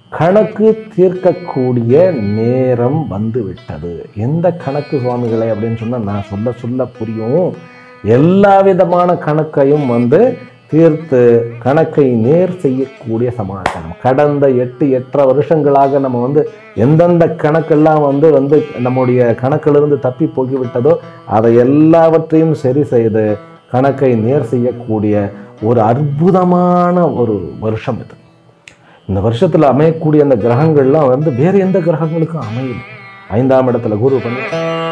கணக்கு தீர்க்கக்கூடிய நேரம் வந்து விட்டது எந்த கணக்கு சுவாமிகளை அப்படின்னு சொன்னால் நான் சொல்ல சொல்ல புரியும் எல்லா விதமான கணக்கையும் வந்து தீர்த்து கணக்கை நேர் செய்யக்கூடிய சமாச்சாரம் கடந்த எட்டு எட்டரை வருஷங்களாக நம்ம வந்து எந்தெந்த கணக்கெல்லாம் வந்து வந்து நம்முடைய கணக்கிலிருந்து தப்பி போய்விட்டதோ அதை எல்லாவற்றையும் சரி செய்து கணக்கை நேர் செய்யக்கூடிய ஒரு அற்புதமான ஒரு வருஷம் இது இந்த வருஷத்தில் அமையக்கூடிய அந்த கிரகங்கள்லாம் வந்து வேறு எந்த கிரகங்களுக்கும் அமையல ஐந்தாம் இடத்துல குரு பண்ணி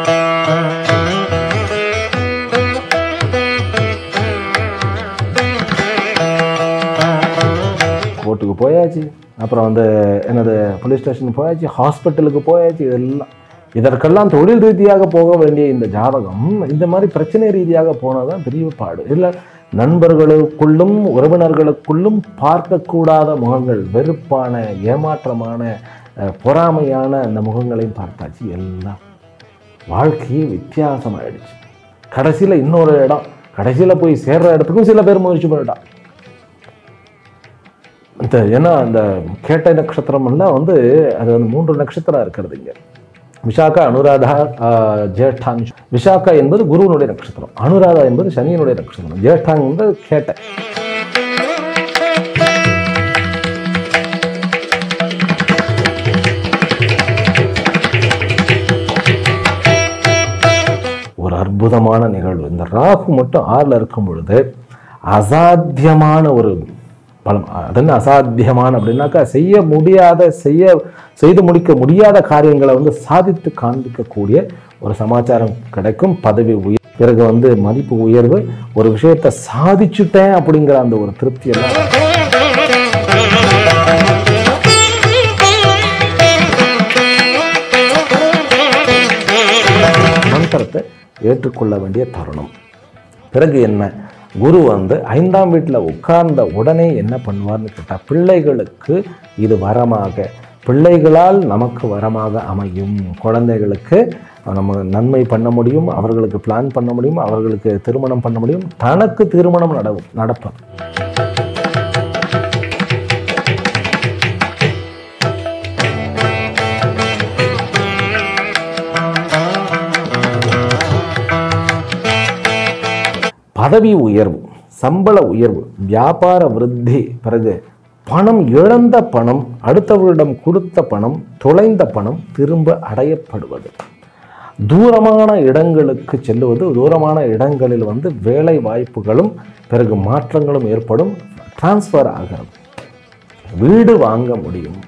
கோர்ட்டுக்கு போயாச்சு அப்புறம் வந்து என்னது போலீஸ் ஸ்டேஷனுக்கு போயாச்சு ஹாஸ்பிட்டலுக்கு போயாச்சு இதெல்லாம் இதற்கெல்லாம் தொழில் ரீதியாக போக வேண்டிய இந்த ஜாதகம் இந்த மாதிரி பிரச்சனை ரீதியாக போனால் தான் பெரிய பாடு இல்லை நண்பர்களுக்குள்ளும் உறவினர்களுக்குள்ளும் பார்க்கக்கூடாத முகங்கள் வெறுப்பான ஏமாற்றமான அஹ், பொறாமையான அந்த முகங்களையும் பார்த்தாச்சு எல்லாம் வாழ்க்கையே வித்தியாசமாயிடுச்சு கடைசியில் இன்னொரு இடம் கடைசியில் போய் சேர்ற இடத்துக்கும் சில பேர் முயற்சி பண்ணிட்டான் இந்த ஏன்னா அந்த கேட்ட நட்சத்திரம் எல்லாம் வந்து அது வந்து மூன்று நட்சத்திரம் இருக்கிறது இங்க விஷாக்கா அனுராதா ஆஹ், ஜேஷ்டாங் விஷாக்கா என்பது குருவனுடைய நட்சத்திரம் அனுராதா என்பது சனியனுடைய நட்சத்திரம் ஜேஷ்டாங் என்பது கேட்ட ஒரு அற்புதமான நிகழ்வு இந்த ராகு மட்டும் ஆறில் இருக்கும் பொழுது அசாத்தியமான ஒரு பலம் அது என்ன அசாத்தியமான அப்படின்னாக்கா செய்ய முடியாத செய்ய செய்து முடிக்க முடியாத காரியங்களை வந்து சாதித்து காண்பிக்கக்கூடிய ஒரு சமாச்சாரம் கிடைக்கும் பதவி உயர் பிறகு வந்து மதிப்பு உயர்வு ஒரு விஷயத்தை சாதிச்சுட்டேன் அப்படிங்கிற அந்த ஒரு திருப்தி எல்லாம் மந்திரத்தை ஏற்றுக்கொள்ள வேண்டிய தருணம் பிறகு என்ன குரு வந்து ஐந்தாம் வீட்டில் உட்கார்ந்த உடனே என்ன பண்ணுவார்னு கேட்டால் பிள்ளைகளுக்கு இது வரமாக பிள்ளைகளால் நமக்கு வரமாக அமையும் குழந்தைகளுக்கு நம்ம நன்மை பண்ண முடியும் அவர்களுக்கு பிளான் பண்ண முடியும் அவர்களுக்கு திருமணம் பண்ண முடியும் தனக்கு திருமணம் நடவும் நடப்பது பதவி உயர்வு சம்பள உயர்வு வியாபார விருத்தி பிறகு பணம் இழந்த பணம் அடுத்தவர்களிடம் கொடுத்த பணம் தொலைந்த பணம் திரும்ப அடையப்படுவது தூரமான இடங்களுக்கு செல்லுவது தூரமான இடங்களில் வந்து வேலை வாய்ப்புகளும் பிறகு மாற்றங்களும் ஏற்படும் டிரான்ஸ்ஃபர் ஆகிறது வீடு வாங்க முடியும்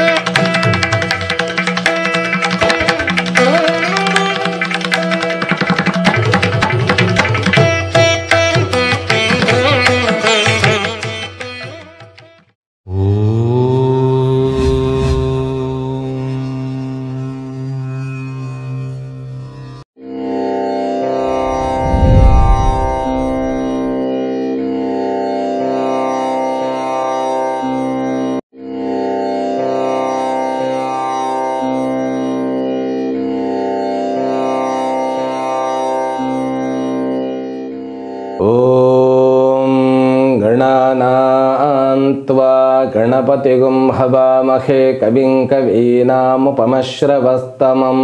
ॐ गणानान्त्वा गणपतिगुं हवामहे कविं कवीनामुपमश्रवस्तमम्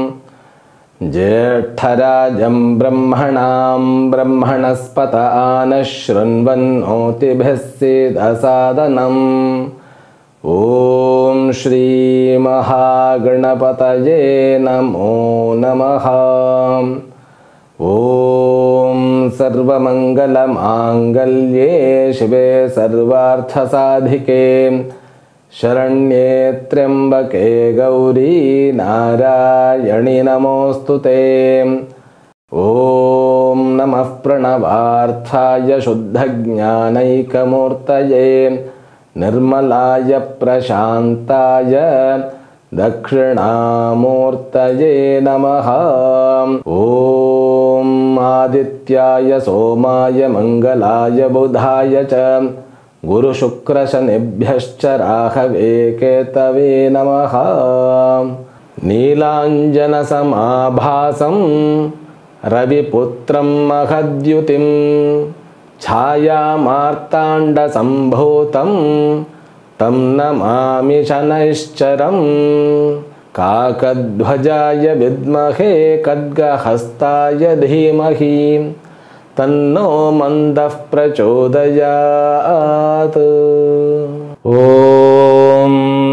ज्येष्ठराजं ब्रह्मणां ब्रह्मणस्पत आनः शृण्वन्नोतिभिः सीदसादनम् ॐ श्रीमहागणपतये नमो नमः ॐ सर्वमङ्गलमाङ्गल्ये शिवे सर्वार्थसाधिके शरण्ये त्र्यम्बके गौरी नारायणि नमोऽस्तु ते ॐ नमः प्रणवार्थाय शुद्धज्ञानैकमूर्तये निर्मलाय प्रशान्ताय दक्षिणामूर्तये नमः ॐ आदित्याय सोमाय मङ्गलाय बुधाय च गुरुशुक्रशनिभ्यश्च राहवे केतवे नमः नीलाञ्जनसमाभासं रविपुत्रं महद्युतिं छायामार्ताण्डसम्भूतं तं नमामि शनैश्चरं काकध्वजाय विद्महे खड्गहस्ताय धीमहि तन्नो मन्दः प्रचोदयात् ॐ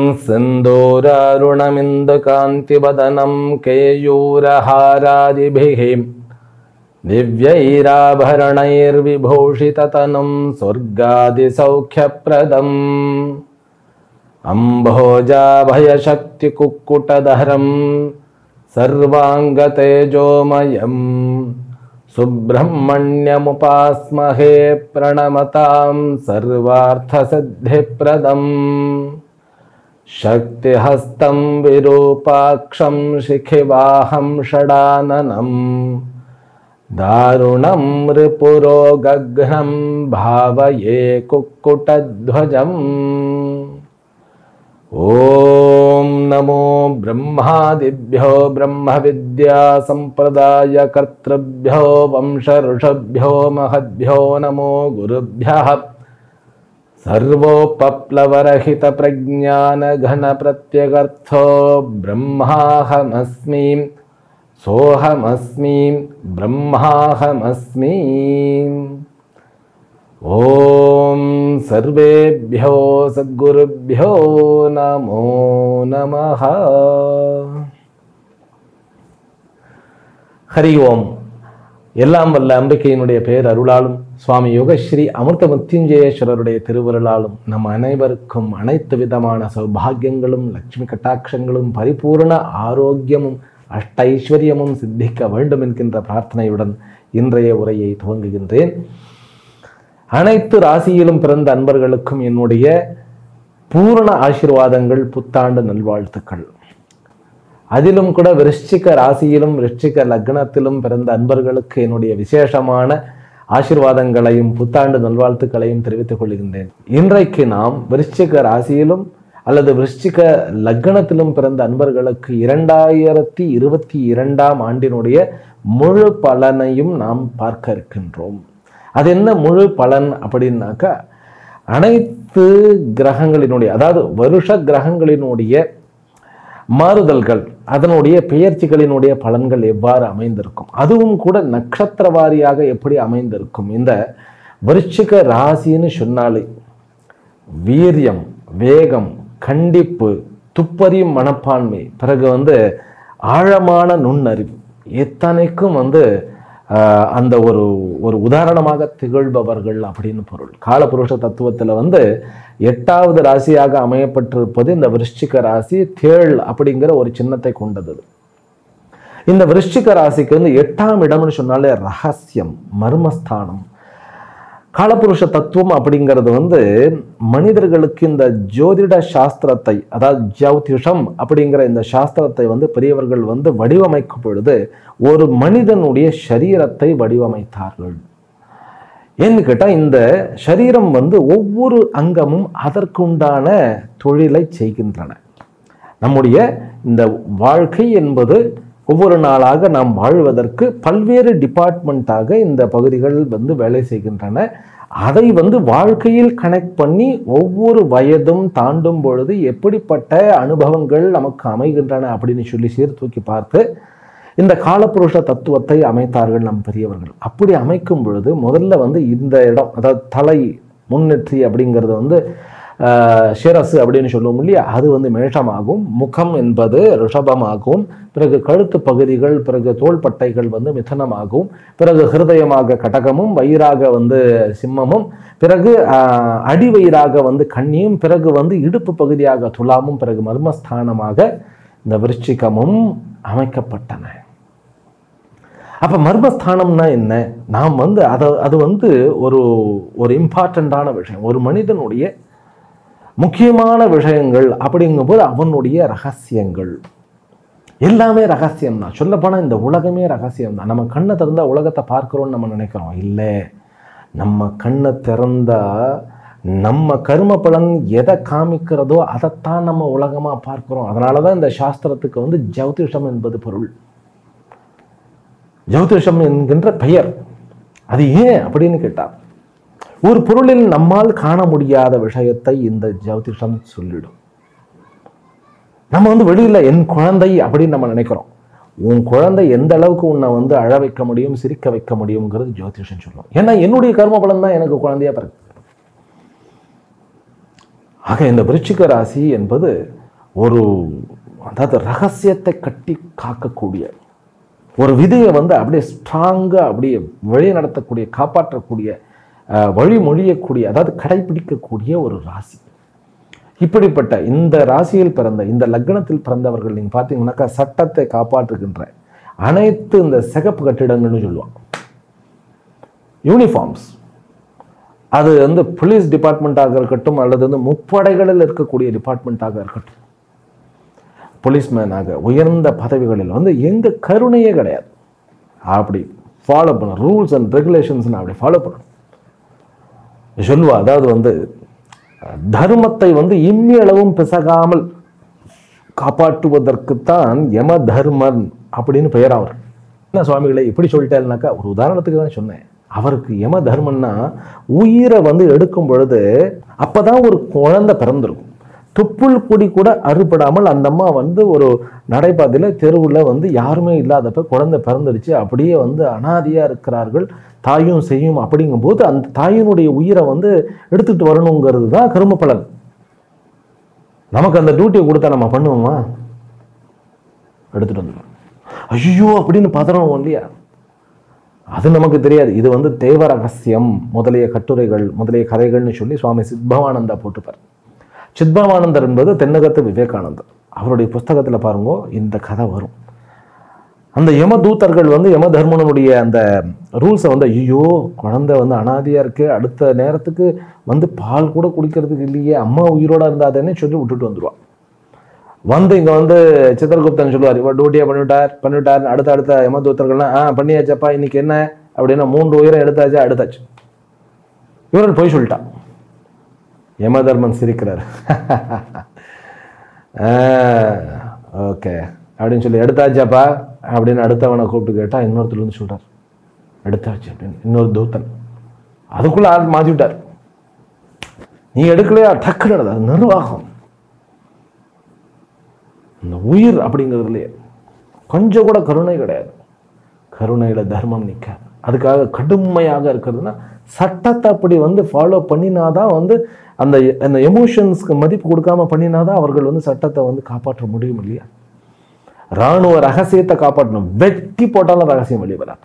सिन्दूरारुणमिन्दकान्तिवदनं केयूरहारादिभिः दिव्यैराभरणैर्विभूषिततनुं स्वर्गादिसौख्यप्रदम् अम्भोजाभयशक्तिकुक्कुटधरं सर्वाङ्गतेजोमयं सुब्रह्मण्यमुपास्महे प्रणमतां सर्वार्थसिद्धिप्रदम् शक्तिहस्तं विरूपाक्षं शिखिवाहं षडाननम् दारुणं रिपुरोगघ्नं भावये कुक्कुटध्वजम् ॐ नमो ब्रह्मादिभ्यो ब्रह्मविद्यासम्प्रदायकर्तृभ्यो वंशऋषभ्यो महद्भ्यो नमो गुरुभ्यः सर्वोपप्लवरहितप्रज्ञानघनप्रत्यगर्थो ब्रह्माहमस्मि सोऽहमस्मि ब्रह्माहमस्मि ॐ सर्वेभ्यो सद्गुरुभ्यो नमो नमः ஹரி ஓம் எல்லாம் வல்ல அம்பிகையினுடைய பெயர் அருளாலும் சுவாமி யோகஸ்ரீ அமிர்த முத்தியுஞ்சயேஸ்வரருடைய திருவருளாலும் நம் அனைவருக்கும் அனைத்து விதமான சௌபாகியங்களும் லட்சுமி கட்டாட்சங்களும் பரிபூர்ண ஆரோக்கியமும் அஷ்டைஸ்வரியமும் சித்திக்க வேண்டும் என்கின்ற பிரார்த்தனையுடன் இன்றைய உரையை துவங்குகின்றேன் அனைத்து ராசியிலும் பிறந்த அன்பர்களுக்கும் என்னுடைய பூரண ஆசீர்வாதங்கள் புத்தாண்டு நல்வாழ்த்துக்கள் அதிலும் கூட விருஷ்டிக ராசியிலும் விருஷ்டிக லக்னத்திலும் பிறந்த அன்பர்களுக்கு என்னுடைய விசேஷமான ஆசீர்வாதங்களையும் புத்தாண்டு நல்வாழ்த்துக்களையும் தெரிவித்துக் கொள்கின்றேன் இன்றைக்கு நாம் விருஷ்டிக ராசியிலும் அல்லது விருஷ்டிக லக்னத்திலும் பிறந்த அன்பர்களுக்கு இரண்டாயிரத்தி இருபத்தி இரண்டாம் ஆண்டினுடைய முழு பலனையும் நாம் பார்க்க இருக்கின்றோம் அது என்ன முழு பலன் அப்படின்னாக்கா அனைத்து கிரகங்களினுடைய அதாவது வருஷ கிரகங்களினுடைய மாறுதல்கள் அதனுடைய பெயர்ச்சிகளினுடைய பலன்கள் எவ்வாறு அமைந்திருக்கும் அதுவும் கூட நட்சத்திர வாரியாக எப்படி அமைந்திருக்கும் இந்த விருச்சிக ராசின்னு சொன்னாலே வீரியம் வேகம் கண்டிப்பு துப்பறியும் மனப்பான்மை பிறகு வந்து ஆழமான நுண்ணறிவு எத்தனைக்கும் வந்து ஆஹ், அந்த ஒரு ஒரு உதாரணமாக திகழ்பவர்கள் அப்படின்னு பொருள் காலபுருஷ தத்துவத்தில் வந்து எட்டாவது ராசியாக அமையப்பட்டிருப்பது இந்த விருஷ்டிக ராசி தேள் அப்படிங்கிற ஒரு சின்னத்தை கொண்டது இந்த விருஷ்டிக ராசிக்கு வந்து எட்டாம் இடம்னு சொன்னாலே ரகசியம் மர்மஸ்தானம் காலபுருஷ தத்துவம் அப்படிங்கிறது வந்து மனிதர்களுக்கு இந்த ஜோதிட சாஸ்திரத்தை அதாவது ஜோதிஷம் அப்படிங்கிற இந்த சாஸ்திரத்தை வந்து பெரியவர்கள் வந்து வடிவமைக்கும் பொழுது ஒரு மனிதனுடைய சரீரத்தை வடிவமைத்தார்கள் ஏன்னு கேட்டால் இந்த சரீரம் வந்து ஒவ்வொரு அங்கமும் அதற்குண்டான தொழிலை செய்கின்றன நம்முடைய இந்த வாழ்க்கை என்பது ஒவ்வொரு நாளாக நாம் வாழ்வதற்கு பல்வேறு டிபார்ட்மெண்ட்டாக இந்த பகுதிகள் வந்து வேலை செய்கின்றன அதை வந்து வாழ்க்கையில் கனெக்ட் பண்ணி ஒவ்வொரு வயதும் தாண்டும் பொழுது எப்படிப்பட்ட அனுபவங்கள் நமக்கு அமைகின்றன அப்படின்னு சொல்லி சீர்தூக்கி பார்த்து இந்த காலப்புருஷ தத்துவத்தை அமைத்தார்கள் நம் பெரியவர்கள் அப்படி அமைக்கும் பொழுது முதல்ல வந்து இந்த இடம் அதாவது தலை முன்னெற்றி அப்படிங்கிறது வந்து ஆஹ், சிரசு அப்படின்னு சொல்லுவோம் இல்லையா அது வந்து மேஷமாகும் முகம் என்பது ரிஷபமாகும் பிறகு கழுத்து பகுதிகள் பிறகு தோள்பட்டைகள் வந்து மிதனமாகும் பிறகு ஹிருதயமாக கடகமும் வயிறாக வந்து சிம்மமும் பிறகு ஆஹ், அடிவயிறாக வந்து கன்னியும் பிறகு வந்து இடுப்பு பகுதியாக துலாமும் பிறகு மர்மஸ்தானமாக இந்த விருச்சிகமும் அமைக்கப்பட்டன அப்ப மர்மஸ்தானம்னா என்ன நாம் வந்து அதை அது வந்து ஒரு ஒரு இம்பார்ட்டண்ட்டான விஷயம் ஒரு மனிதனுடைய முக்கியமான விஷயங்கள் அப்படிங்கும்போது அவனுடைய ரகசியங்கள் எல்லாமே ரகசியம் தான் சொல்லப்போனால் இந்த உலகமே ரகசியம் தான் நம்ம கண்ணை திறந்தா உலகத்தை பார்க்கிறோம்னு நம்ம நினைக்கிறோம் இல்லை நம்ம கண்ணை திறந்தா நம்ம கர்ம பலன் எதை காமிக்கிறதோ அதைத்தான் நம்ம உலகமாக பார்க்கிறோம் அதனால தான் இந்த சாஸ்திரத்துக்கு வந்து ஜோதிஷம் என்பது பொருள் ஜோதிஷம் என்கின்ற பெயர் அது ஏன் அப்படின்னு கேட்டார் ஒரு பொருளில் நம்மால் காண முடியாத விஷயத்தை இந்த ஜோதிஷம் சொல்லிடும் நம்ம வந்து வெளியில என் குழந்தை அப்படின்னு நம்ம நினைக்கிறோம் உன் குழந்தை எந்த அளவுக்கு உன்னை வந்து அழ வைக்க முடியும் சிரிக்க வைக்க முடியுங்கிறது ஜோதிஷம் சொல்லும் ஏன்னா என்னுடைய கர்ம பலன் தான் எனக்கு குழந்தையா பிறகு ஆக இந்த விருச்சிக ராசி என்பது ஒரு அதாவது ரகசியத்தை கட்டி காக்கக்கூடிய ஒரு விதையை வந்து அப்படியே ஸ்ட்ராங்காக அப்படியே வழி நடத்தக்கூடிய காப்பாற்றக்கூடிய அஹ், வழிமொழியக்கூடிய அதாவது கடைபிடிக்கக்கூடிய ஒரு ராசி இப்படிப்பட்ட இந்த ராசியில் பிறந்த இந்த லக்னத்தில் பிறந்தவர்கள் நீங்கள் பார்த்தீங்கன்னாக்கா சட்டத்தை காப்பாற்றுகின்ற அனைத்து இந்த சிகப்பு கட்டிடங்கள்னு சொல்லுவாங்க யூனிஃபார்ம்ஸ் அது வந்து போலீஸ் டிபார்ட்மெண்ட்டாக இருக்கட்டும் அல்லது வந்து முப்படைகளில் இருக்கக்கூடிய டிபார்ட்மெண்ட்டாக இருக்கட்டும் போலீஸ்மேனாக உயர்ந்த பதவிகளில் வந்து எங்க கருணையே கிடையாது அப்படி ஃபாலோ பண்ணணும் ரூல்ஸ் அண்ட் ரெகுலேஷன்ஸ் அப்படி ஃபாலோ பண்ணணும் சொல்லுவா அதாவது வந்து தர்மத்தை வந்து இம்மி அளவும் பிசகாமல் காப்பாற்றுவதற்குத்தான் யம தர்மன் அப்படின்னு பெயர் அவர் என்ன சுவாமிகளை இப்படி சொல்லிட்டேன்னாக்கா ஒரு உதாரணத்துக்கு தான் சொன்னேன் அவருக்கு யம தர்மன்னா உயிரை வந்து எடுக்கும் பொழுது அப்பதான் ஒரு குழந்தை பிறந்திருக்கும் துப்புள் குடி கூட அறுபடாமல் அந்த அம்மா வந்து ஒரு நடைபாதையில் தெருவில் வந்து யாருமே இல்லாதப்ப குழந்தை பிறந்துடுச்சு அப்படியே வந்து அனாதையாக இருக்கிறார்கள் தாயும் செய்யும் அப்படிங்கும்போது அந்த தாயினுடைய உயிரை வந்து எடுத்துட்டு வரணுங்கிறது தான் கரும பலன் நமக்கு அந்த டியூட்டியை கொடுத்தா நம்ம பண்ணுவோமா எடுத்துட்டு வந்துடுவோம் ஐயோ அப்படின்னு பதறோம் இல்லையா அது நமக்கு தெரியாது இது வந்து தேவ ரகசியம் முதலிய கட்டுரைகள் முதலிய கதைகள்னு சொல்லி சுவாமி சித்பவானந்தா போட்டுப்பார் சித்பவானந்தர் என்பது தென்னகத்து விவேகானந்தர் அவருடைய புஸ்தகத்தில் பாருங்க இந்த கதை வரும் அந்த யம தூதர்கள் வந்து யம தர்மனுடைய அந்த ரூல்ஸை வந்து ஐயோ குழந்தை வந்து அனாதையாக இருக்கு அடுத்த நேரத்துக்கு வந்து பால் கூட குடிக்கிறதுக்கு இல்லையே அம்மா உயிரோட இருந்தாதேன்னு சொல்லி விட்டுட்டு வந்துருவான் வந்து இங்கே வந்து சித்திரகுப்தன் சொல்லுவார் இவர் டியூட்டியை பண்ணிவிட்டார் பண்ணிவிட்டார் அடுத்த அடுத்த யம தூதர்கள்லாம் ஆ பண்ணியாச்சப்பா இன்னைக்கு என்ன அப்படின்னா மூன்று உயிரை எடுத்தாச்சு எடுத்தாச்சு இவர்கள் போய் சொல்லிட்டான் யமதர்மன் சிரிக்கிறார் ஓகே அப்படின்னு சொல்லி எடுத்தாச்சாப்பா அப்படின்னு அடுத்தவனை கூப்பிட்டு கேட்டால் இன்னொருத்தர் வந்து சொல்றார் எடுத்தாச்சு அப்படின்னு இன்னொரு தூத்தன் அதுக்குள்ள ஆள் மாற்றி விட்டார் நீ எடுக்கலையா டக்குன்னு எடுத்த அது நிர்வாகம் இந்த உயிர் அப்படிங்கிறதுலையே கொஞ்சம் கூட கருணை கிடையாது கருணையில் தர்மம் நிற்காது அதுக்காக கடுமையாக இருக்கிறதுனா சட்டத்தை அப்படி வந்து ஃபாலோ பண்ணினாதான் வந்து அந்த அந்த எமோஷன்ஸ்க்கு மதிப்பு கொடுக்காம பண்ணினாதான் அவர்கள் வந்து சட்டத்தை வந்து காப்பாற்ற முடியும் இல்லையா ராணுவ ரகசியத்தை காப்பாற்றணும் வெட்டி போட்டாலும் ரகசியம் வெளியே வராது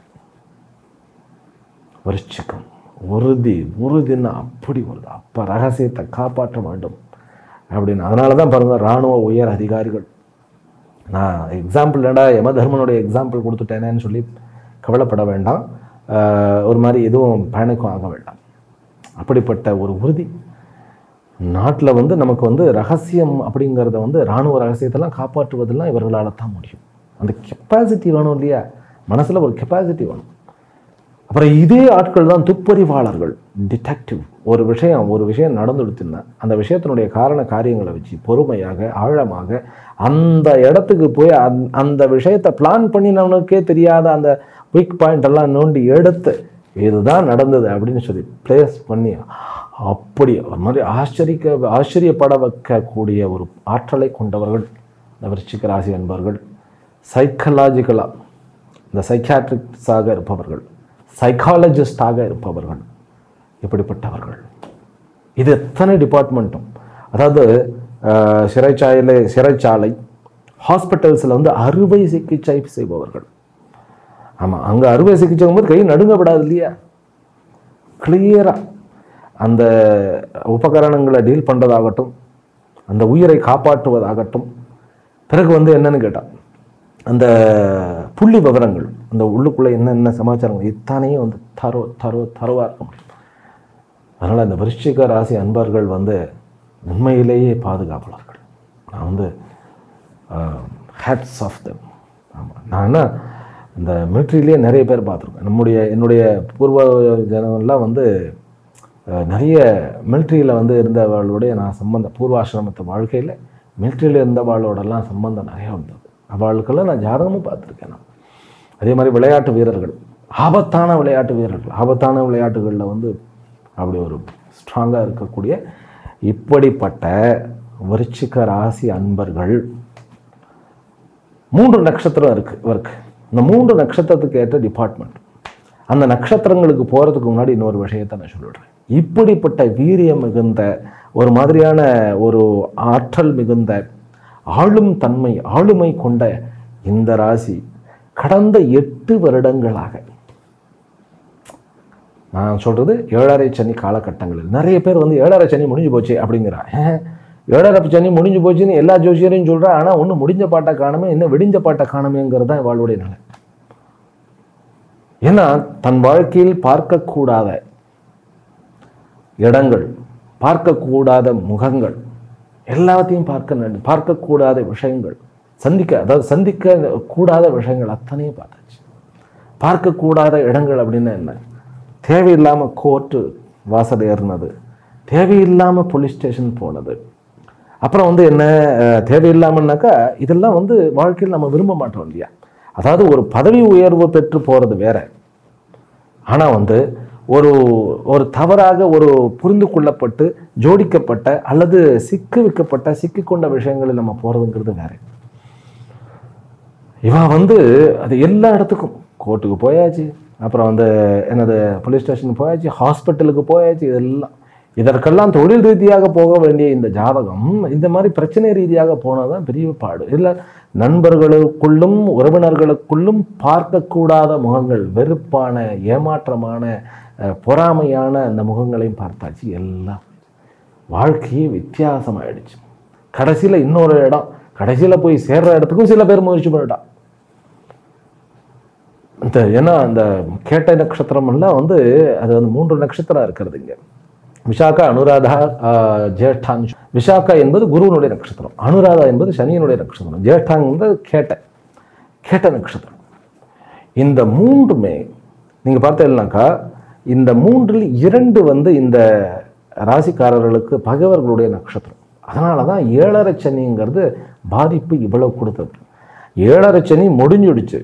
விருச்சிகம் உறுதி உறுதின்னா அப்படி வருது அப்போ ரகசியத்தை காப்பாற்ற வேண்டும் அப்படின்னு அதனால தான் பாருங்க ராணுவ உயர் அதிகாரிகள் நான் எக்ஸாம்பிள் என்னடா யம தர்மனுடைய எக்ஸாம்பிள் கொடுத்துட்டேனேன்னு சொல்லி கவலைப்பட வேண்டாம் ஆஹ் ஒரு மாதிரி எதுவும் பேனிக்கும் ஆக வேண்டாம் அப்படிப்பட்ட ஒரு உறுதி நாட்டில் வந்து நமக்கு வந்து ரகசியம் அப்படிங்கிறத வந்து இராணுவ ரகசியத்தெல்லாம் காப்பாற்றுவதெல்லாம் இவர்களால் தான் முடியும் அந்த கெப்பாசிட்டி வேணும் இல்லையா மனசில் ஒரு கெப்பாசிட்டி வேணும் அப்புறம் இதே ஆட்கள் தான் துப்பறிவாளர்கள் டிடெக்டிவ் ஒரு விஷயம் ஒரு விஷயம் நடந்துடுச்சுன்னா அந்த விஷயத்தினுடைய காரண காரியங்களை வச்சு பொறுமையாக ஆழமாக அந்த இடத்துக்கு போய் அந் அந்த விஷயத்தை பிளான் பண்ணினவனுக்கே தெரியாத அந்த வீக் பாயிண்ட் எல்லாம் நோண்டி எடுத்து இதுதான் நடந்தது அப்படின்னு சொல்லி பிளேஸ் பண்ணி அப்படி ஒரு மாதிரி ஆச்சரிக்க ஆச்சரியப்பட வைக்கக்கூடிய ஒரு ஆற்றலை கொண்டவர்கள் இந்த விருச்சிக ராசி என்பவர்கள் சைக்கலாஜிக்கலாக இந்த சைக்காட்ரிக்ஸாக இருப்பவர்கள் சைக்காலஜிஸ்டாக இருப்பவர்கள் இப்படிப்பட்டவர்கள் இது எத்தனை டிபார்ட்மெண்ட்டும் அதாவது அஹ், சிறைச்சாலை சிறைச்சாலை ஹாஸ்பிட்டல்ஸில் வந்து அறுவை சிகிச்சை செய்பவர்கள் ஆமாம் அங்கே அறுவை சிகிச்சை போது கை நடுங்கப்படாது இல்லையா கிளியராக அந்த உபகரணங்களை டீல் பண்ணுறதாகட்டும் அந்த உயிரை காப்பாற்றுவதாகட்டும் பிறகு வந்து என்னன்னு கேட்டான் அந்த புள்ளி விவரங்கள் அந்த உள்ளுக்குள்ளே என்னென்ன சமாச்சாரங்கள் இத்தனையும் வந்து தரோ தரோ தரவாக இருக்க முடியும் அதனால் அந்த விருச்சிக ராசி அன்பர்கள் வந்து உண்மையிலேயே பாதுகாப்பாளர்கள் நான் வந்து ஹேட்ஸ் ஆஃப் தம் ஆமாம் நான் என்ன இந்த மிலிட்ரியிலேயே நிறைய பேர் பார்த்துருக்கேன் நம்முடைய என்னுடைய பூர்வ ஜனங்கள்லாம் வந்து அஹ், நிறைய மிலிட்ரியில் வந்து இருந்தவர்களுடைய நான் சம்பந்தம் பூர்வாசிரமத்து வாழ்க்கையில் மிலிட்ரியில் இருந்தவாளோடலாம் சம்பந்தம் நிறையா வந்தது அவளுக்கெல்லாம் நான் ஜாதகமும் பார்த்துருக்கேன் நான் அதே மாதிரி விளையாட்டு வீரர்கள் ஆபத்தான விளையாட்டு வீரர்கள் ஆபத்தான விளையாட்டுகளில் வந்து அப்படி ஒரு ஸ்ட்ராங்காக இருக்கக்கூடிய இப்படிப்பட்ட விருச்சிக ராசி அன்பர்கள் மூன்று நட்சத்திரம் இருக்கு இவருக்கு இந்த மூன்று நட்சத்திரத்துக்கு ஏற்ற டிபார்ட்மெண்ட் அந்த நட்சத்திரங்களுக்கு போகிறதுக்கு முன்னாடி இன்னொரு விஷயத்தை நான் சொல்லிடுறேன் இப்படிப்பட்ட வீரியம் மிகுந்த ஒரு மாதிரியான ஒரு ஆற்றல் மிகுந்த ஆளும் தன்மை ஆளுமை கொண்ட இந்த ராசி கடந்த எட்டு வருடங்களாக நான் சொல்றது ஏழரை சனி காலகட்டங்களில் நிறைய பேர் வந்து ஏழரை சனி முடிஞ்சு போச்சு அப்படிங்கிறான் ஏன் ஏழரை சனி முடிஞ்சு போச்சுன்னு எல்லா ஜோசியரையும் சொல்றா ஆனா ஒன்றும் முடிஞ்ச பாட்டை காணுமே இன்னும் விடிஞ்ச பாட்டை காணுமேங்கிறது தான் வாழ்வுடைய நிலை ஏன்னா தன் வாழ்க்கையில் பார்க்கக்கூடாத இடங்கள் பார்க்கக்கூடாத முகங்கள் எல்லாத்தையும் பார்க்க நட- பார்க்கக்கூடாத விஷயங்கள் சந்திக்க அதாவது சந்திக்க கூடாத விஷயங்கள் அத்தனையும் பார்த்தாச்சு பார்க்கக்கூடாத இடங்கள் அப்படின்னா என்ன தேவையில்லாமல் கோர்ட்டு வாசல் ஏறினது தேவையில்லாமல் போலீஸ் ஸ்டேஷன் போனது அப்புறம் வந்து என்ன அஹ், தேவையில்லாமன்னாக்கா இதெல்லாம் வந்து வாழ்க்கையில் நம்ம விரும்ப மாட்டோம் இல்லையா அதாவது ஒரு பதவி உயர்வு பெற்று போகிறது வேற ஆனால் வந்து ஒரு ஒரு தவறாக ஒரு புரிந்து கொள்ளப்பட்டு ஜோடிக்கப்பட்ட அல்லது சிக்கு வைக்கப்பட்ட சிக்கிக்கொண்ட விஷயங்களில் நம்ம போகிறதுங்கிறது வேற இவன் வந்து அது எல்லா இடத்துக்கும் கோர்ட்டுக்கு போயாச்சு அப்புறம் வந்து என்னது போலீஸ் ஸ்டேஷன் போயாச்சு ஹாஸ்பிட்டலுக்கு போயாச்சு இதெல்லாம் இதற்கெல்லாம் தொழில் ரீதியாக போக வேண்டிய இந்த ஜாதகம் இந்த மாதிரி பிரச்சனை ரீதியாக போனால் தான் பெரிய பாடு இல்லை நண்பர்களுக்குள்ளும் உறவினர்களுக்குள்ளும் பார்க்கக்கூடாத முகங்கள் வெறுப்பான ஏமாற்றமான அஹ், பொறாமையான அந்த முகங்களையும் பார்த்தாச்சு எல்லாம் வாழ்க்கையே வித்தியாசமாயிடுச்சு கடைசியில் இன்னொரு இடம் கடைசியில் போய் சேர்ற இடத்துக்கும் சில பேர் முயற்சி பண்ணிட்டான் இந்த ஏன்னா அந்த கேட்ட நட்சத்திரம் எல்லாம் வந்து அது வந்து மூன்று நட்சத்திரம் இருக்கிறது இங்க விஷாக்கா அனுராதா ஆஹ், ஜேஷ்டான் விஷாக்கா என்பது குருவனுடைய நட்சத்திரம் அனுராதா என்பது சனியனுடைய நட்சத்திரம் ஜேஷ்டாங் என்பது கேட்ட கேட்ட நட்சத்திரம் இந்த மூன்றுமே நீங்க பார்த்தீங்கன்னாக்கா இந்த மூன்றில் இரண்டு வந்து இந்த ராசிக்காரர்களுக்கு பகைவர்களுடைய நட்சத்திரம் அதனால தான் ஏழரை சனிங்கிறது பாதிப்பு இவ்வளவு கொடுத்தது ஏழரை சனி முடிஞ்சுடுச்சு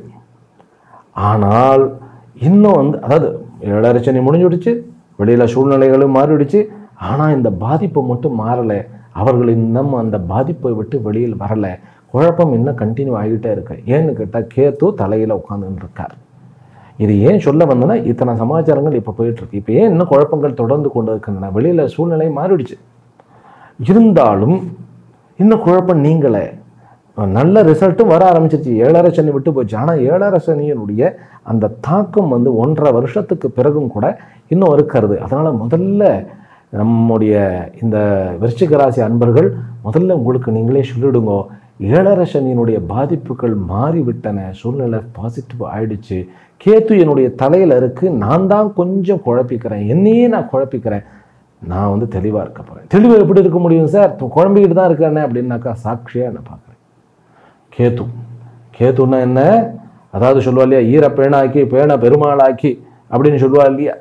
ஆனால் இன்னும் வந்து அதாவது ஏழரை சனி முடிஞ்சுடுச்சு வெளியில சூழ்நிலைகளும் மாறிடுச்சு ஆனால் இந்த பாதிப்பு மட்டும் மாறலை அவர்கள் இன்னும் அந்த பாதிப்பை விட்டு வெளியில் வரல குழப்பம் இன்னும் கண்டினியூ ஆகிட்டே இருக்கு ஏன்னு கேட்டால் கேத்து தலையில் உட்காந்துன்னு இருக்கார் இது ஏன் சொல்ல வந்தேன்னா இத்தனை சமாச்சாரங்கள் இப்போ போயிட்டு இருக்கு இப்போ ஏன் இன்னும் குழப்பங்கள் தொடர்ந்து கொண்டு இருக்கின்றன வெளியில சூழ்நிலை மாறிடுச்சு இருந்தாலும் இன்னும் குழப்பம் நீங்களே நல்ல ரிசல்ட்டும் வர ஆரம்பிச்சிருச்சு ஏழரை சனி விட்டு போச்சு ஆனால் ஏழரை சனியினுடைய அந்த தாக்கம் வந்து ஒன்றரை வருஷத்துக்கு பிறகும் கூட இன்னும் இருக்கிறது அதனால் முதல்ல நம்முடைய இந்த விருச்சிக ராசி அன்பர்கள் முதல்ல உங்களுக்கு நீங்களே சொல்லிடுங்க ஏழரை சனியினுடைய பாதிப்புகள் மாறிவிட்டன சூழ்நிலை பாசிட்டிவ் ஆயிடுச்சு கேத்து என்னுடைய தலையில் இருக்கு நான் தான் கொஞ்சம் குழப்பிக்கிறேன் என்னையே நான் குழப்பிக்கிறேன் நான் வந்து தெளிவாக இருக்க போகிறேன் தெளிவு எப்படி இருக்க முடியும் சார் குழம்பிக்கிட்டு தான் இருக்கேனே அப்படின்னாக்கா சாட்சியாக என்ன பார்க்குறேன் கேத்து கேத்துன்னா என்ன அதாவது சொல்லுவா இல்லையா ஈர பேணாக்கி பேண பெருமாளாக்கி அப்படின்னு சொல்லுவா இல்லையா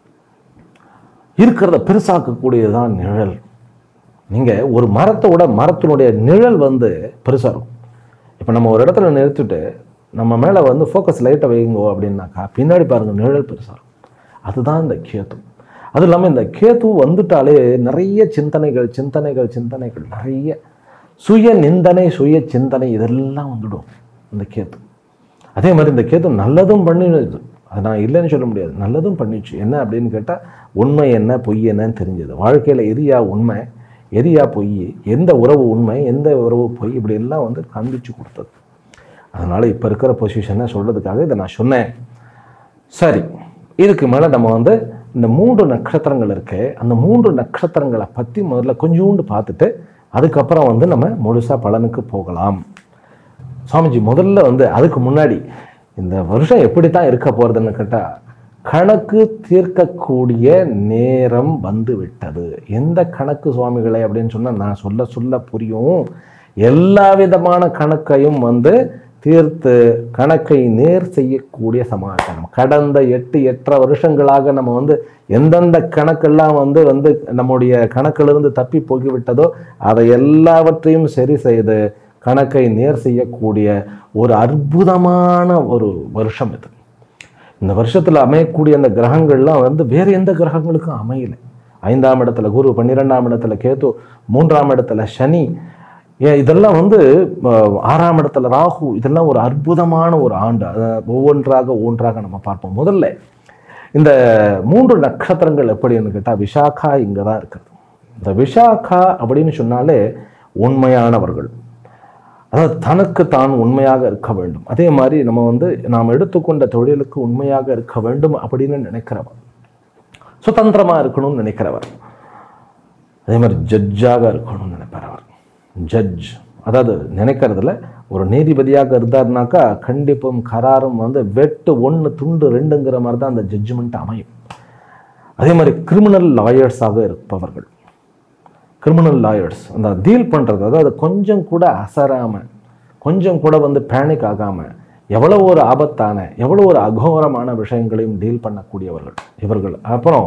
இருக்கிறத பெருசாக்கக்கூடியது தான் நிழல் நீங்கள் ஒரு மரத்தோட மரத்தினுடைய நிழல் வந்து பெருசாக இருக்கும் இப்போ நம்ம ஒரு இடத்துல நிறுத்திட்டு நம்ம மேலே வந்து ஃபோக்கஸ் லைட்டை வைங்கோ அப்படின்னாக்கா பின்னாடி பாருங்க நிழல் பெருசாக இருக்கும் அதுதான் இந்த கேத்து அது இல்லாமல் இந்த கேத்து வந்துட்டாலே நிறைய சிந்தனைகள் சிந்தனைகள் சிந்தனைகள் நிறைய சுய நிந்தனை சுய சிந்தனை இதெல்லாம் வந்துடும் இந்த கேத்து அதே மாதிரி இந்த கேத்து நல்லதும் பண்ணிடுது அது நான் இல்லைன்னு சொல்ல முடியாது நல்லதும் பண்ணிச்சு என்ன அப்படின்னு கேட்டால் உண்மை என்ன பொய் என்னன்னு தெரிஞ்சது வாழ்க்கையில் எரியா உண்மை எரியா பொய் எந்த உறவு உண்மை எந்த உறவு பொய் இப்படி எல்லாம் வந்து காண்பிச்சு கொடுத்தது அதனால் இப்போ இருக்கிற பொசிஷனை சொல்கிறதுக்காக இதை நான் சொன்னேன் சரி இதுக்கு மேலே நம்ம வந்து இந்த மூன்று நட்சத்திரங்கள் இருக்கு அந்த மூன்று நட்சத்திரங்களை பற்றி முதல்ல கொஞ்சோண்டு பார்த்துட்டு அதுக்கப்புறம் வந்து நம்ம முழுசாக பலனுக்கு போகலாம் சுவாமிஜி முதல்ல வந்து அதுக்கு முன்னாடி இந்த வருஷம் எப்படி தான் இருக்க போகிறதுன்னு கேட்டால் கணக்கு தீர்க்கக்கூடிய நேரம் வந்து விட்டது எந்த கணக்கு சுவாமிகளே அப்படின்னு சொன்னால் நான் சொல்ல சொல்ல புரியும் எல்லா விதமான கணக்கையும் வந்து தீர்த்து கணக்கை நேர் செய்யக்கூடிய சமாச்சாரம் கடந்த எட்டு எட்டரை வருஷங்களாக நம்ம வந்து எந்தெந்த கணக்கெல்லாம் வந்து வந்து நம்முடைய கணக்கிலிருந்து தப்பி போகிவிட்டதோ அதை எல்லாவற்றையும் சரி செய்து கணக்கை நேர் செய்யக்கூடிய ஒரு அற்புதமான ஒரு வருஷம் இது இந்த வருஷத்தில் அமையக்கூடிய அந்த கிரகங்கள்லாம் வந்து வேறு எந்த கிரகங்களுக்கும் அமையலை ஐந்தாம் இடத்துல குரு பன்னிரெண்டாம் இடத்துல கேது மூன்றாம் இடத்துல சனி ஏன் இதெல்லாம் வந்து அஹ், ஆறாம் இடத்துல ராகு இதெல்லாம் ஒரு அற்புதமான ஒரு ஆண்டு அதை ஒவ்வொன்றாக ஒவ்வொன்றாக நம்ம பார்ப்போம் முதல்ல இந்த மூன்று நட்சத்திரங்கள் எப்படின்னு கேட்டால் விசாகா இங்கே தான் இருக்குது இந்த விசாகா அப்படின்னு சொன்னாலே உண்மையானவர்கள் அதாவது தனக்கு தான் உண்மையாக இருக்க வேண்டும் அதே மாதிரி நம்ம வந்து நாம் எடுத்துக்கொண்ட தொழிலுக்கு உண்மையாக இருக்க வேண்டும் அப்படின்னு நினைக்கிறவர் சுதந்திரமாக இருக்கணும்னு நினைக்கிறவர் அதே மாதிரி ஜட்ஜாக இருக்கணும்னு நினைப்பவர் ஜட்ஜ் அதாவது நினைக்கிறதுல ஒரு நீதிபதியாக இருந்தாருனாக்கா கண்டிப்பும் கராரும் வந்து வெட்டு ஒன்று துண்டு ரெண்டுங்கிற மாதிரி தான் அந்த ஜட்ஜ்மெண்ட் அமையும் அதே மாதிரி கிரிமினல் லாயர்ஸாக இருப்பவர்கள் கிரிமினல் லாயர்ஸ் அந்த டீல் பண்ணுறது அதாவது கொஞ்சம் கூட அசராமல் கொஞ்சம் கூட வந்து பேனிக் ஆகாமல் எவ்வளோ ஒரு ஆபத்தான எவ்வளோ ஒரு அகோரமான விஷயங்களையும் டீல் பண்ணக்கூடியவர்கள் இவர்கள் அப்புறம்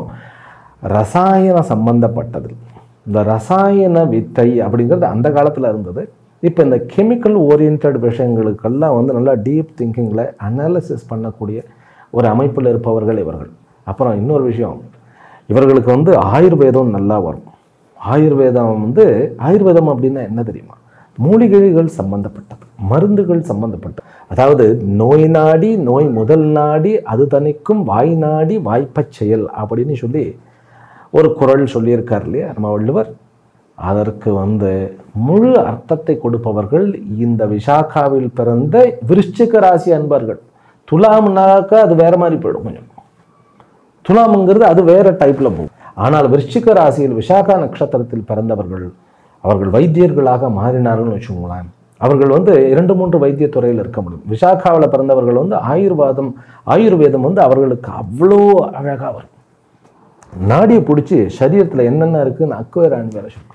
ரசாயன சம்பந்தப்பட்டது இந்த ரசாயன வித்தை அப்படிங்கிறது அந்த காலத்தில் இருந்தது இப்போ இந்த கெமிக்கல் ஓரியன்ட் விஷயங்களுக்கெல்லாம் வந்து நல்லா டீப் திங்கிங்கில் அனாலிசிஸ் பண்ணக்கூடிய ஒரு அமைப்பில் இருப்பவர்கள் இவர்கள் அப்புறம் இன்னொரு விஷயம் இவர்களுக்கு வந்து ஆயுர்வேதம் நல்லா வரும் ஆயுர்வேதம் வந்து ஆயுர்வேதம் அப்படின்னா என்ன தெரியுமா மூலிகைகள் சம்பந்தப்பட்டது மருந்துகள் சம்பந்தப்பட்டது அதாவது நோய் நாடி நோய் முதல் நாடி அது தணிக்கும் வாய் நாடி வாய்ப்பச் செயல் அப்படின்னு சொல்லி ஒரு குரல் சொல்லியிருக்கார் இல்லையா நம்ம வள்ளுவர் அதற்கு வந்து முழு அர்த்தத்தை கொடுப்பவர்கள் இந்த விசாகாவில் பிறந்த விருச்சிக ராசி அன்பர்கள் துலாம்னாக்கா அது வேற மாதிரி போயிடும் கொஞ்சம் துலாம்ங்கிறது அது வேற டைப்ல போகும் ஆனால் விருச்சிக ராசியில் விசாகா நட்சத்திரத்தில் பிறந்தவர்கள் அவர்கள் வைத்தியர்களாக மாறினார்கள்னு வச்சுக்கோங்களேன் அவர்கள் வந்து இரண்டு மூன்று வைத்திய துறையில் இருக்க முடியும் விசாகாவில் பிறந்தவர்கள் வந்து ஆயுர்வாதம் ஆயுர்வேதம் வந்து அவர்களுக்கு அவ்வளோ அழகாக வரும் நாடியை பிடிச்சி சரீரத்தில் என்னென்ன இருக்குன்னு அக்குவேராணி வேற சொல்றோம்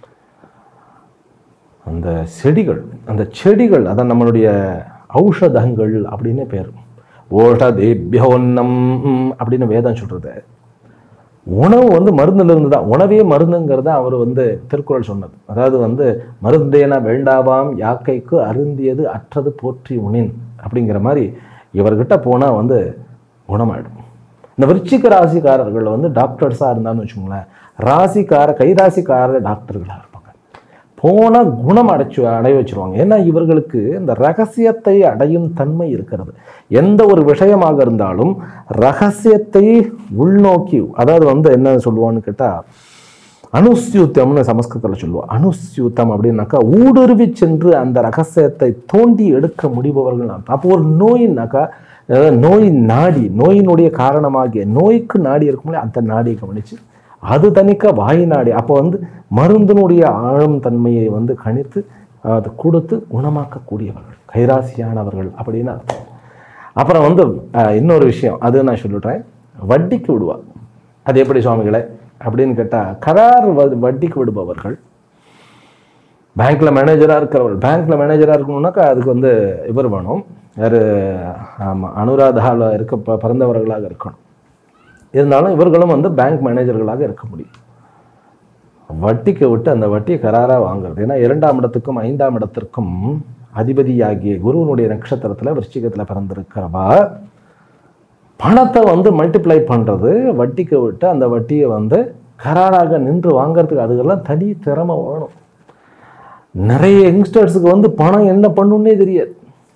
அந்த செடிகள் அந்த செடிகள் அதான் நம்மளுடைய ஔஷதங்கள் அப்படின்னு பேர் ஓஷதேபியோன்னம் அப்படின்னு வேதம் சொல்றது உணவு வந்து மருந்துல இருந்து தான் உணவே மருந்துங்கிறத அவர் வந்து திருக்குறள் சொன்னது அதாவது வந்து மருந்தேன வேண்டாவாம் யாக்கைக்கு அருந்தியது அற்றது போற்றி உணின் அப்படிங்கிற மாதிரி இவர்கிட்ட போனால் வந்து குணமாயிடும் இந்த விருச்சிக ராசிக்காரர்கள் வந்து டாக்டர்ஸாக இருந்தான்னு வச்சுக்கோங்களேன் ராசிக்கார கைராசிக்கார டாக்டர்களாக இருப்பாங்க போனால் குணம் அடைச்சு அடைய வச்சிருவாங்க ஏன்னா இவர்களுக்கு இந்த ரகசியத்தை அடையும் தன்மை இருக்கிறது எந்த ஒரு விஷயமாக இருந்தாலும் ரகசியத்தை உள்நோக்கி அதாவது வந்து என்ன சொல்லுவான்னு கேட்டால் அனுஸ்யூத்தம்னு சமஸ்கிருதத்தில் சொல்லுவோம் அனுஸ்யூத்தம் அப்படின்னாக்கா ஊடுருவி சென்று அந்த ரகசியத்தை தோண்டி எடுக்க முடிபவர்கள் அர்த்தம். அப்போ ஒரு நோயின்னாக்கா அதாவது நோய் நாடி நோயினுடைய காரணமாகிய நோய்க்கு நாடி இருக்கும்போது அந்த நாடியை கவனித்து அது தணிக்க வாய் நாடி அப்போ வந்து மருந்தினுடைய ஆழம் தன்மையை வந்து கணித்து அதை கொடுத்து குணமாக்கக்கூடியவர்கள் கைராசியானவர்கள் அப்படின்னு அர்த்தம் அப்புறம் வந்து அஹ், இன்னொரு விஷயம் அது நான் சொல்லிடுறேன் வட்டிக்கு விடுவா அது எப்படி சுவாமிகளே அப்படின்னு கேட்டால் கரார் வ- வட்டிக்கு விடுபவர்கள் பேங்க்ல மேனேஜராக இருக்கிறவர்கள் பேங்க்ல மேனேஜராக இருக்கணும்னாக்கா அதுக்கு வந்து இவர் வேணும் யார் ஆமாம் அனுராதாவில் இருக்க ப- பிறந்தவர்களாக இருக்கணும் இருந்தாலும் இவர்களும் வந்து பேங்க் மேனேஜர்களாக இருக்க முடியும் வட்டிக்கு விட்டு அந்த வட்டியை கராராக வாங்குறது ஏன்னா இரண்டாம் இடத்துக்கும் ஐந்தாம் இடத்திற்கும் அதிபதியாகிய குருவனுடைய நட்சத்திரத்தில் விருச்சிகத்தில் பிறந்திருக்கிறவா பணத்தை வந்து மல்டிப்ளை பண்ணுறது வட்டிக்கு விட்டு அந்த வட்டியை வந்து கராராக நின்று வாங்குறதுக்கு அதுக்கெல்லாம் தனி திறமை வேணும் நிறைய யங்ஸ்டர்ஸுக்கு வந்து பணம் என்ன பண்ணுன்னே தெரியாது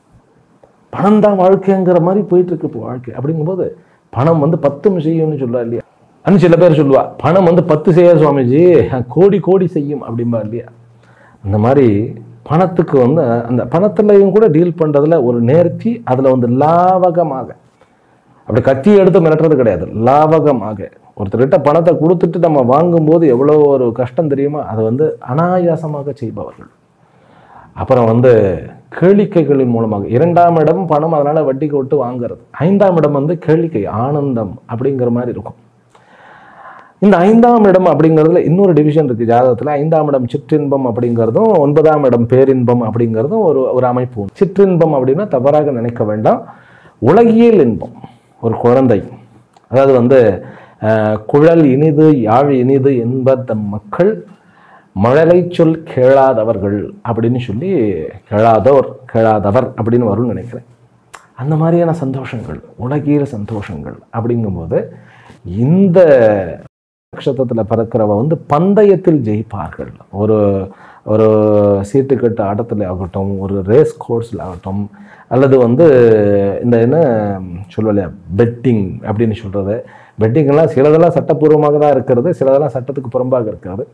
பணம் தான் வாழ்க்கைங்கிற மாதிரி போயிட்டு இருக்கு இப்போ வாழ்க்கை அப்படிங்கும்போது பணம் வந்து பத்தும் செய்யும்னு சொல்லுவா இல்லையா அன்னு சில பேர் சொல்லுவா பணம் வந்து பத்து செய்ய சுவாமிஜி கோடி கோடி செய்யும் அப்படிம்பா இல்லையா அந்த மாதிரி பணத்துக்கு வந்து அந்த பணத்துலையும் கூட டீல் பண்ணுறதுல ஒரு நேர்த்தி அதில் வந்து லாவகமாக அப்படி கத்தி எடுத்து மிரட்டுறது கிடையாது லாவகமாக ஒருத்தர்கிட்ட பணத்தை கொடுத்துட்டு நம்ம வாங்கும்போது எவ்வளோ ஒரு கஷ்டம் தெரியுமா அதை வந்து அனாயாசமாக செய்பவர்கள் அப்புறம் வந்து கேளிக்கைகளின் மூலமாக இரண்டாம் இடம் பணம் அதனால வட்டிக்கு விட்டு வாங்குறது ஐந்தாம் இடம் வந்து கேளிக்கை ஆனந்தம் அப்படிங்கிற மாதிரி இருக்கும் இந்த ஐந்தாம் இடம் அப்படிங்கிறதுல இன்னொரு டிவிஷன் இருக்கு ஜாதகத்தில் ஐந்தாம் இடம் சிற்றின்பம் அப்படிங்கிறதும் ஒன்பதாம் இடம் பேரின்பம் அப்படிங்கிறதும் ஒரு ஒரு அமைப்பு உண்டு. சிற்றின்பம் அப்படின்னா தவறாக நினைக்க வேண்டாம் உலகியல் இன்பம் ஒரு குழந்தை அதாவது வந்து அஹ், குழல் இனிது யாழ் இனிது என்பர் தம் மக்கள் மழலை சொல் கேளாதவர்கள் அப்படின்னு சொல்லி கேளாதோர் கேளாதவர் அப்படின்னு வரும்னு நினைக்கிறேன் அந்த மாதிரியான சந்தோஷங்கள் உலகியல் சந்தோஷங்கள் அப்படிங்கும்போது இந்த நட்சத்திரத்தில் பிறக்கிறவ வந்து பந்தயத்தில் ஜெயிப்பார்கள் ஒரு ஒரு சீட்டுக்கட்டு ஆட்டத்தில் ஆகட்டும் ஒரு ரேஸ் கோர்ஸில் ஆகட்டும் அல்லது வந்து இந்த என்ன சொல்லலையா பெட்டிங் அப்படின்னு சொல்கிறது பெட்டிங்கெல்லாம் சிலதெல்லாம் சட்டப்பூர்வமாக தான் இருக்கிறது சிலதெல்லாம் சட்டத்துக்கு புறம்பாக இருக்கிறது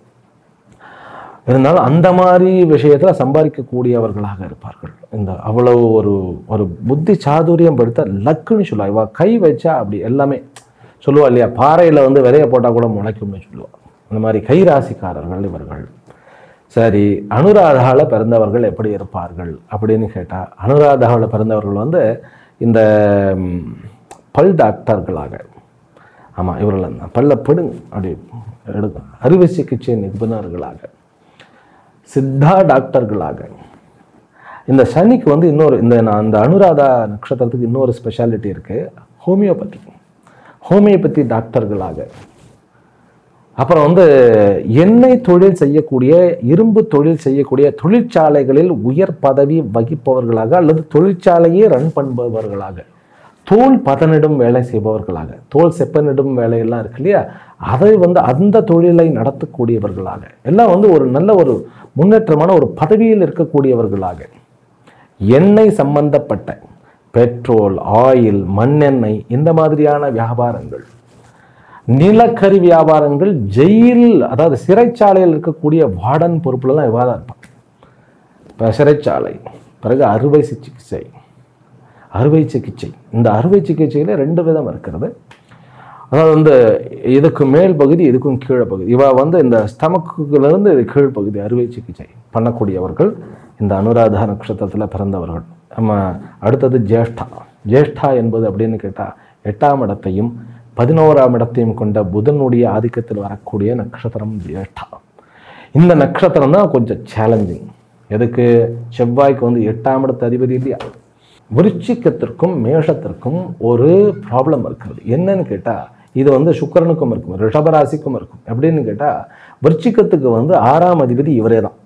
இருந்தாலும் அந்த மாதிரி விஷயத்தில் சம்பாதிக்கக்கூடியவர்களாக இருப்பார்கள் இந்த அவ்வளவு ஒரு ஒரு புத்தி சாதுரியம் படுத்த லக்குன்னு சொல்லுவா இவ கை வச்சா அப்படி எல்லாமே சொல்லுவா இல்லையா பாறையில் வந்து விதைய போட்டால் கூட முளைக்கும்னு சொல்லுவா அந்த மாதிரி கை ராசிக்காரர்கள் இவர்கள் சரி அனுராதாவில் பிறந்தவர்கள் எப்படி இருப்பார்கள் அப்படின்னு கேட்டால் அனுராதாவில் பிறந்தவர்கள் வந்து இந்த ம், பல் டாக்டர்களாக ஆமாம் இவர்கள் தான் பல்ல பிடுங்க அப்படி எடுக்கும் அறுவை சிகிச்சை நிபுணர்களாக சித்தா டாக்டர்களாக இந்த சனிக்கு வந்து இன்னொரு இந்த நான் அந்த அனுராதா நட்சத்திரத்துக்கு இன்னொரு ஸ்பெஷாலிட்டி இருக்குது ஹோமியோபதி ஹோமியோபதி டாக்டர்களாக அப்புறம் வந்து எண்ணெய் தொழில் செய்யக்கூடிய இரும்பு தொழில் செய்யக்கூடிய தொழிற்சாலைகளில் உயர் பதவி வகிப்பவர்களாக அல்லது தொழிற்சாலையே ரன் பண்ணுபவர்களாக தோல் பதனிடும் வேலை செய்பவர்களாக தோல் செப்பனிடும் வேலையெல்லாம் இருக்கு இல்லையா அதை வந்து அந்த தொழிலை நடத்தக்கூடியவர்களாக எல்லாம் வந்து ஒரு நல்ல ஒரு முன்னேற்றமான ஒரு பதவியில் இருக்கக்கூடியவர்களாக எண்ணெய் சம்பந்தப்பட்ட பெட்ரோல் ஆயில் மண்ணெண்ணெய் இந்த மாதிரியான வியாபாரங்கள் நிலக்கரி வியாபாரங்கள் ஜெயில் அதாவது சிறைச்சாலையில் இருக்கக்கூடிய வார்டன் பொறுப்புலலாம் இவாதான் இருப்பான் இப்போ சிறைச்சாலை பிறகு அறுவை சிகிச்சை அறுவை சிகிச்சை இந்த அறுவை சிகிச்சையில் ரெண்டு விதம் இருக்கிறது அதாவது வந்து இதுக்கு மேல் பகுதி இதுக்கும் கீழே பகுதி இவ வந்து இந்த ஸ்டமக்குலேருந்து இது கீழ் பகுதி அறுவை சிகிச்சை பண்ணக்கூடியவர்கள் இந்த அனுராதா நட்சத்திரத்தில் பிறந்தவர்கள் நம்ம அடுத்தது ஜேஷ்டா ஜேஷ்டா என்பது அப்படின்னு கேட்டால் எட்டாம் இடத்தையும் பதினோராம் இடத்தையும் கொண்ட புதனுடைய ஆதிக்கத்தில் வரக்கூடிய நட்சத்திரம் ஜேஷ்டா இந்த நட்சத்திரம் தான் கொஞ்சம் சேலஞ்சிங் எதுக்கு செவ்வாய்க்கு வந்து எட்டாம் இடத்து அதிபதி இல்லையா விருச்சிக்கத்திற்கும் மேஷத்திற்கும் ஒரு ப்ராப்ளம் இருக்கிறது என்னன்னு கேட்டால் இது வந்து சுக்கிரனுக்கும் இருக்கும் ரிஷபராசிக்கும் இருக்கும் எப்படின்னு கேட்டால் விருச்சிக்கத்துக்கு வந்து ஆறாம் அதிபதி இவரே தான்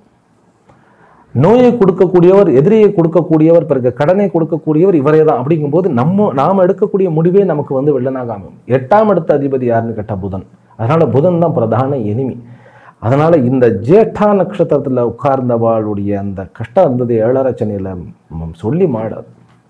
நோயை கொடுக்கக்கூடியவர் எதிரியை கொடுக்கக்கூடியவர் பிறகு கடனை கொடுக்கக்கூடியவர் இவரே தான் அப்படிங்கும்போது நம்ம நாம் எடுக்கக்கூடிய முடிவே நமக்கு வந்து வெள்ளனாக அமையும் எட்டாம் இடத்த அதிபதி யாருன்னு கேட்டால் புதன் அதனால புதன் தான் பிரதான எனிமி அதனால இந்த ஜேட்டா நட்சத்திரத்தில் உட்கார்ந்தவாளுடைய அந்த கஷ்டம் இருந்தது ஏழரச்சனையில் சொல்லி மாடாது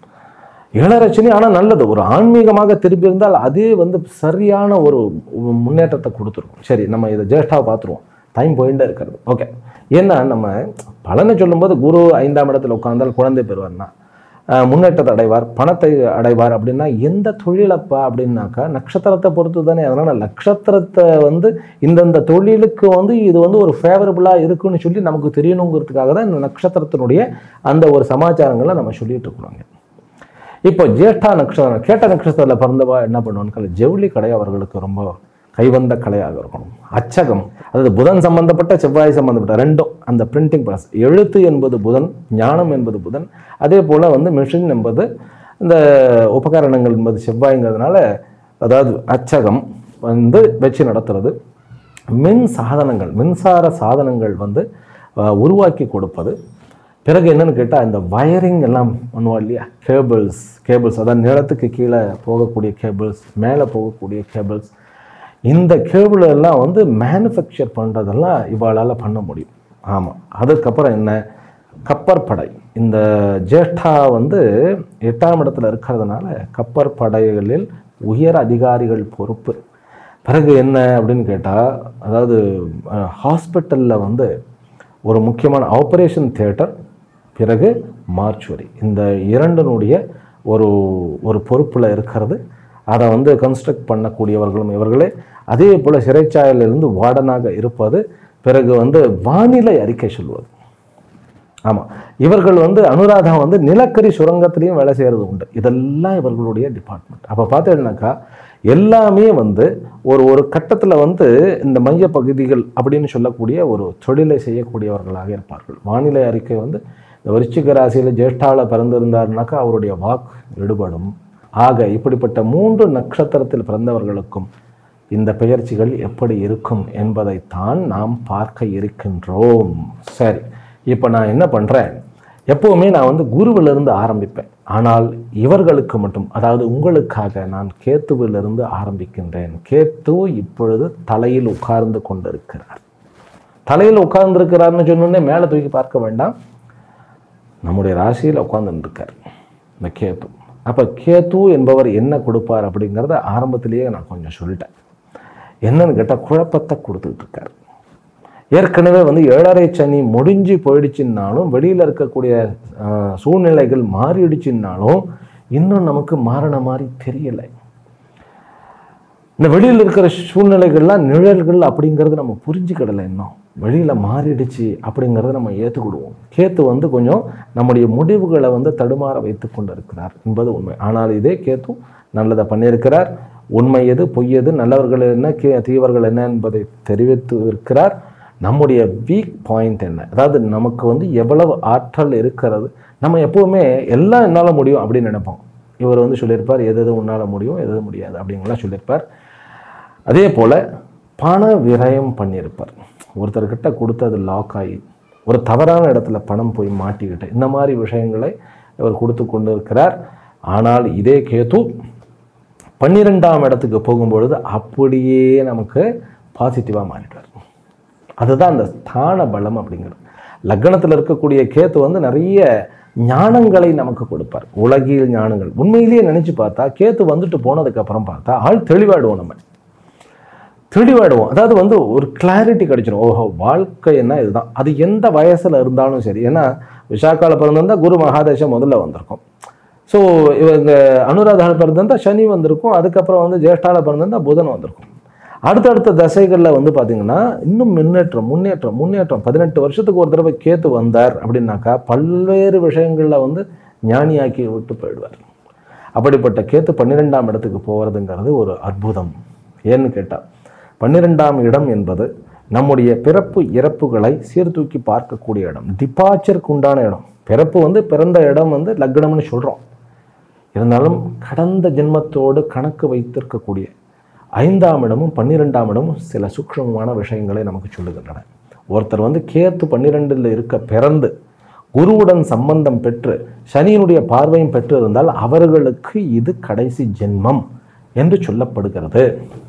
ஏழரச்சனை ஆனால் நல்லது ஒரு ஆன்மீகமாக திரும்பி இருந்தால் அதே வந்து சரியான ஒரு முன்னேற்றத்தை கொடுத்துருக்கும் சரி நம்ம இதை ஜேஷ்டாவை பார்த்துருவோம் டைம் போயிட்டே இருக்கிறது ஓகே ஏன்னா நம்ம பலனை சொல்லும்போது குரு ஐந்தாம் இடத்துல உட்கார்ந்தால் குழந்தை பெறுவார்னா அஹ், முன்னேற்றத்தை அடைவார் பணத்தை அடைவார் அப்படின்னா எந்த தொழிலப்பா அப்படின்னாக்கா நட்சத்திரத்தை பொறுத்து தானே அதனால் நட்சத்திரத்தை வந்து இந்தந்த தொழிலுக்கு வந்து இது வந்து ஒரு ஃபேவரபுளாக இருக்குன்னு சொல்லி நமக்கு தெரியணுங்கிறதுக்காக தான் இந்த நட்சத்திரத்தினுடைய அந்த ஒரு சமாச்சாரங்களை நம்ம சொல்லிட்டு இருக்கிறோங்க இப்போ ஜேஷ்டா நட்சத்திரம் கேட்ட நட்சத்திரத்தில் பிறந்தவா என்ன பண்ணுவான்னு ஜவுளி கடை அவர்களுக்கு ரொம்ப கைவந்த கலையாக இருக்கணும் அச்சகம் அதாவது புதன் சம்பந்தப்பட்ட செவ்வாய் சம்பந்தப்பட்ட ரெண்டும் அந்த பிரிண்டிங் ப்ராஸ் எழுத்து என்பது புதன் ஞானம் என்பது புதன் அதே போல் வந்து மிஷின் என்பது இந்த உபகரணங்கள் என்பது செவ்வாய்ங்கிறதுனால அதாவது அச்சகம் வந்து வச்சு நடத்துறது மின் சாதனங்கள் மின்சார சாதனங்கள் வந்து அஹ், உருவாக்கி கொடுப்பது பிறகு என்னன்னு கேட்டால் இந்த வயரிங் எல்லாம் பண்ணுவா இல்லையா கேபிள்ஸ் கேபிள்ஸ் அதான் நிலத்துக்கு கீழே போகக்கூடிய கேபிள்ஸ் மேலே போகக்கூடிய கேபிள்ஸ் இந்த கேபிள் எல்லாம் வந்து மேனுஃபேக்சர் பண்ணுறதெல்லாம் இவாளால் பண்ண முடியும் ஆமாம் அதுக்கப்புறம் என்ன கப்பற்படை இந்த ஜேஷ்டா வந்து எட்டாம் இடத்துல இருக்கிறதுனால கப்பற்படைகளில் உயர் அதிகாரிகள் பொறுப்பு பிறகு என்ன அப்படின்னு கேட்டால் அதாவது ஹாஸ்பிட்டலில் வந்து ஒரு முக்கியமான ஆப்ரேஷன் தியேட்டர் பிறகு மார்ச்சுவரி இந்த இரண்டினுடைய ஒரு ஒரு பொறுப்பில் இருக்கிறது அதை வந்து கன்ஸ்ட்ரக்ட் பண்ணக்கூடியவர்களும் இவர்களே அதே போல் சிறைச்சாலையிலிருந்து வார்டனாக இருப்பது பிறகு வந்து வானிலை அறிக்கை சொல்வது ஆமாம் இவர்கள் வந்து அனுராதா வந்து நிலக்கரி சுரங்கத்திலையும் வேலை செய்கிறது உண்டு இதெல்லாம் இவர்களுடைய டிபார்ட்மெண்ட் அப்போ பார்த்தீங்கன்னாக்கா எல்லாமே வந்து ஒரு ஒரு கட்டத்தில் வந்து இந்த மைய பகுதிகள் அப்படின்னு சொல்லக்கூடிய ஒரு தொழிலை செய்யக்கூடியவர்களாக இருப்பார்கள் வானிலை அறிக்கை வந்து இந்த விருச்சிக ராசியில் ஜேஷ்டாவில் பிறந்திருந்தாருனாக்கா அவருடைய வாக்கு எடுபடும் ஆக இப்படிப்பட்ட மூன்று நட்சத்திரத்தில் பிறந்தவர்களுக்கும் இந்த பெயர்ச்சிகள் எப்படி இருக்கும் என்பதைத்தான் நாம் பார்க்க இருக்கின்றோம் சரி இப்போ நான் என்ன பண்ணுறேன் எப்போவுமே நான் வந்து குருவிலிருந்து ஆரம்பிப்பேன் ஆனால் இவர்களுக்கு மட்டும் அதாவது உங்களுக்காக நான் கேத்துவிலிருந்து ஆரம்பிக்கின்றேன் கேத்து இப்பொழுது தலையில் உட்கார்ந்து கொண்டிருக்கிறார் தலையில் உட்கார்ந்துருக்கிறார்னு சொன்னோடனே மேலே தூக்கி பார்க்க வேண்டாம் நம்முடைய ராசியில் உட்கார்ந்துட்டு இருக்கார் இந்த கேத்து அப்போ கேத்து என்பவர் என்ன கொடுப்பார் அப்படிங்கிறத ஆரம்பத்திலேயே நான் கொஞ்சம் சொல்லிட்டேன் என்னன்னு கேட்டால் குழப்பத்தை கொடுத்துட்டு இருக்கார் ஏற்கனவே வந்து ஏழரை சனி முடிஞ்சு போயிடுச்சுன்னாலும் வெளியில் இருக்கக்கூடிய ஆஹ், சூழ்நிலைகள் மாறிடுச்சுன்னாலும் இன்னும் நமக்கு மாறின மாதிரி தெரியலை இந்த வெளியில் இருக்கிற சூழ்நிலைகள்லாம் நிழல்கள் அப்படிங்கிறது நம்ம புரிஞ்சுக்கிடலை இன்னும் வெளியில் மாறிடுச்சு அப்படிங்கிறத நம்ம ஏற்றுக்கிடுவோம் கேத்து வந்து கொஞ்சம் நம்முடைய முடிவுகளை வந்து தடுமாற வைத்து கொண்டு இருக்கிறார் என்பது உண்மை ஆனால் இதே கேத்து நல்லதை பண்ணியிருக்கிறார் உண்மை எது பொய் எது நல்லவர்கள் என்ன கே தீவர்கள் என்ன என்பதை தெரிவித்து இருக்கிறார் நம்முடைய வீக் பாயிண்ட் என்ன அதாவது நமக்கு வந்து எவ்வளவு ஆற்றல் இருக்கிறது நம்ம எப்பவுமே எல்லாம் என்னால் முடியும் அப்படின்னு நினைப்போம் இவர் வந்து சொல்லியிருப்பார் எது எது உன்னால் முடியும் எது எது முடியாது அப்படிங்கலாம் சொல்லியிருப்பார் அதே போல் பண விரயம் பண்ணியிருப்பார் ஒருத்தர்கிட்ட கொடுத்தது லாக் ஆகி ஒரு தவறான இடத்துல பணம் போய் மாட்டிக்கிட்டு இந்த மாதிரி விஷயங்களை இவர் கொடுத்து கொண்டு இருக்கிறார் ஆனால் இதே கேது பன்னிரெண்டாம் இடத்துக்கு போகும்பொழுது அப்படியே நமக்கு பாசிட்டிவாக மாறிடுவார் அதுதான் அந்த ஸ்தான பலம் அப்படிங்கிறது லக்னத்தில் இருக்கக்கூடிய கேத்து வந்து நிறைய ஞானங்களை நமக்கு கொடுப்பார் உலகியல் ஞானங்கள் உண்மையிலேயே நினைச்சு பார்த்தா கேத்து வந்துட்டு போனதுக்கு அப்புறம் பார்த்தா ஆள் தெளிவாயிடுவோம் நம்ம தெளிவாயிடுவோம் அதாவது வந்து ஒரு கிளாரிட்டி கிடைச்சிடும் ஓஹோ வாழ்க்கைன்னா இதுதான் அது எந்த வயசுல இருந்தாலும் சரி ஏன்னா விஷாக்கால பிறந்திருந்தா குரு மகாதேசம் முதல்ல வந்திருக்கும் ஸோ இவங்க அனுராதால பிறந்திருந்தா சனி வந்திருக்கும் அதுக்கப்புறம் வந்து ஜேஷ்டால பிறந்திருந்தா புதன் வந்திருக்கும் அடுத்தடுத்த தசைகளில் வந்து பார்த்தீங்கன்னா இன்னும் முன்னேற்றம் முன்னேற்றம் முன்னேற்றம் பதினெட்டு வருஷத்துக்கு ஒரு தடவை கேத்து வந்தார் அப்படின்னாக்கா பல்வேறு விஷயங்களில் வந்து ஞானியாக்கி விட்டு போயிடுவார் அப்படிப்பட்ட கேத்து பன்னிரெண்டாம் இடத்துக்கு போகிறதுங்கிறது ஒரு அற்புதம் ஏன்னு கேட்டால் பன்னிரெண்டாம் இடம் என்பது நம்முடைய பிறப்பு இறப்புகளை சீர்தூக்கி பார்க்கக்கூடிய இடம் டிபார்ச்சருக்கு உண்டான இடம் பிறப்பு வந்து பிறந்த இடம் வந்து லக்னம்னு சொல்கிறோம் இருந்தாலும் கடந்த ஜென்மத்தோடு கணக்கு வைத்திருக்கக்கூடிய ஐந்தாம் இடமும் பன்னிரெண்டாம் இடமும் சில சூக்ஷ்மமான விஷயங்களை நமக்கு சொல்லுகின்றன ஒருத்தர் வந்து கேத்து பன்னிரெண்டில் இருக்க பிறந்து குருவுடன் சம்பந்தம் பெற்று சனியினுடைய பார்வையும் பெற்று இருந்தால் அவர்களுக்கு இது கடைசி ஜென்மம் என்று சொல்லப்படுகிறது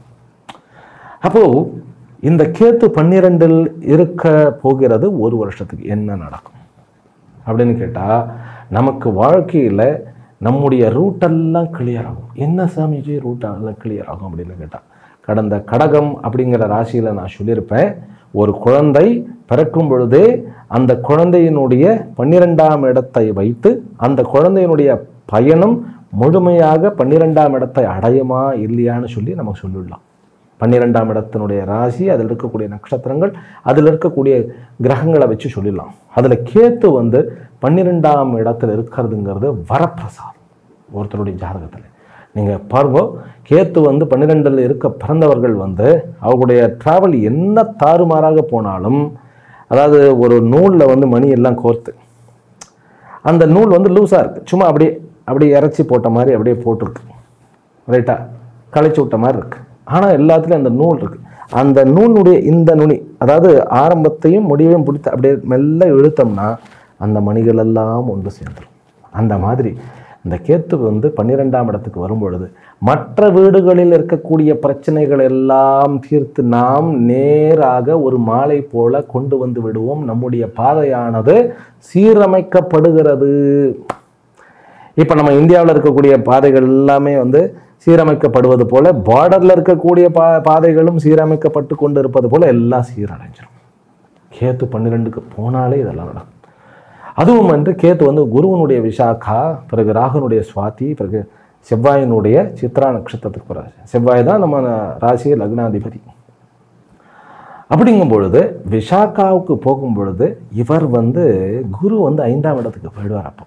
அப்போ இந்த கேத்து பன்னிரெண்டில் இருக்க போகிறது ஒரு வருஷத்துக்கு என்ன நடக்கும் அப்படின்னு கேட்டால் நமக்கு வாழ்க்கையில் நம்முடைய ரூட்டெல்லாம் கிளியர் ஆகும் என்ன சாமிஜி ரூட்டெல்லாம் கிளியர் ஆகும் அப்படின்னு கேட்டால் கடந்த கடகம் அப்படிங்கிற ராசியில் நான் சொல்லியிருப்பேன் ஒரு குழந்தை பிறக்கும் பொழுதே அந்த குழந்தையினுடைய பன்னிரெண்டாம் இடத்தை வைத்து அந்த குழந்தையினுடைய பயணம் முழுமையாக பன்னிரெண்டாம் இடத்தை அடையுமா இல்லையான்னு சொல்லி நம்ம சொல்லிடலாம் பன்னிரெண்டாம் இடத்தினுடைய ராசி அதில் இருக்கக்கூடிய நட்சத்திரங்கள் அதில் இருக்கக்கூடிய கிரகங்களை வச்சு சொல்லிடலாம் அதில் கேத்து வந்து பன்னிரெண்டாம் இடத்துல இருக்கிறதுங்கிறது வரப்பிரசாதம் ஒருத்தருடைய ஜாதகத்தில் நீங்கள் பாருங்க கேத்து வந்து பன்னிரெண்டில் இருக்க பிறந்தவர்கள் வந்து அவங்களுடைய டிராவல் என்ன தாறுமாறாக போனாலும் அதாவது ஒரு நூலில் வந்து மணி எல்லாம் கோர்த்து அந்த நூல் வந்து லூஸாக இருக்குது சும்மா அப்படியே அப்படியே இறச்சி போட்ட மாதிரி அப்படியே போட்டிருக்கு ரைட்டா களைச்சி விட்ட மாதிரி இருக்கு ஆனால் எல்லாத்துலேயும் அந்த நூல் இருக்கு அந்த நூலுடைய இந்த நுனி அதாவது ஆரம்பத்தையும் முடிவையும் பிடித்து அப்படியே மெல்ல இழுத்தோம்னா அந்த மணிகள் எல்லாம் ஒன்று சேர்ந்துடும் அந்த மாதிரி இந்த கேத்து வந்து பன்னிரெண்டாம் இடத்துக்கு வரும்பொழுது மற்ற வீடுகளில் இருக்கக்கூடிய பிரச்சனைகள் எல்லாம் தீர்த்து நாம் நேராக ஒரு மாலை போல கொண்டு வந்து விடுவோம் நம்முடைய பாதையானது சீரமைக்கப்படுகிறது இப்போ நம்ம இந்தியாவில் இருக்கக்கூடிய பாதைகள் எல்லாமே வந்து சீரமைக்கப்படுவது போல பார்டரில் இருக்கக்கூடிய பா பாதைகளும் சீரமைக்கப்பட்டு கொண்டு இருப்பது போல எல்லாம் சீரடைஞ்சிரும் கேத்து பன்னிரெண்டுக்கு போனாலே இதெல்லாம் நடக்கும் அதுவும் வந்து கேத்து வந்து குருவனுடைய விசாகா பிறகு ராகுனுடைய சுவாதி பிறகு செவ்வாயினுடைய சித்ரா நட்சத்திரத்துக்கு போகிறார் செவ்வாய் தான் நம்ம ராசி லக்னாதிபதி அப்படிங்கும் பொழுது விஷாக்காவுக்கு போகும் பொழுது இவர் வந்து குரு வந்து ஐந்தாம் இடத்துக்கு போயிடுவார் அப்போ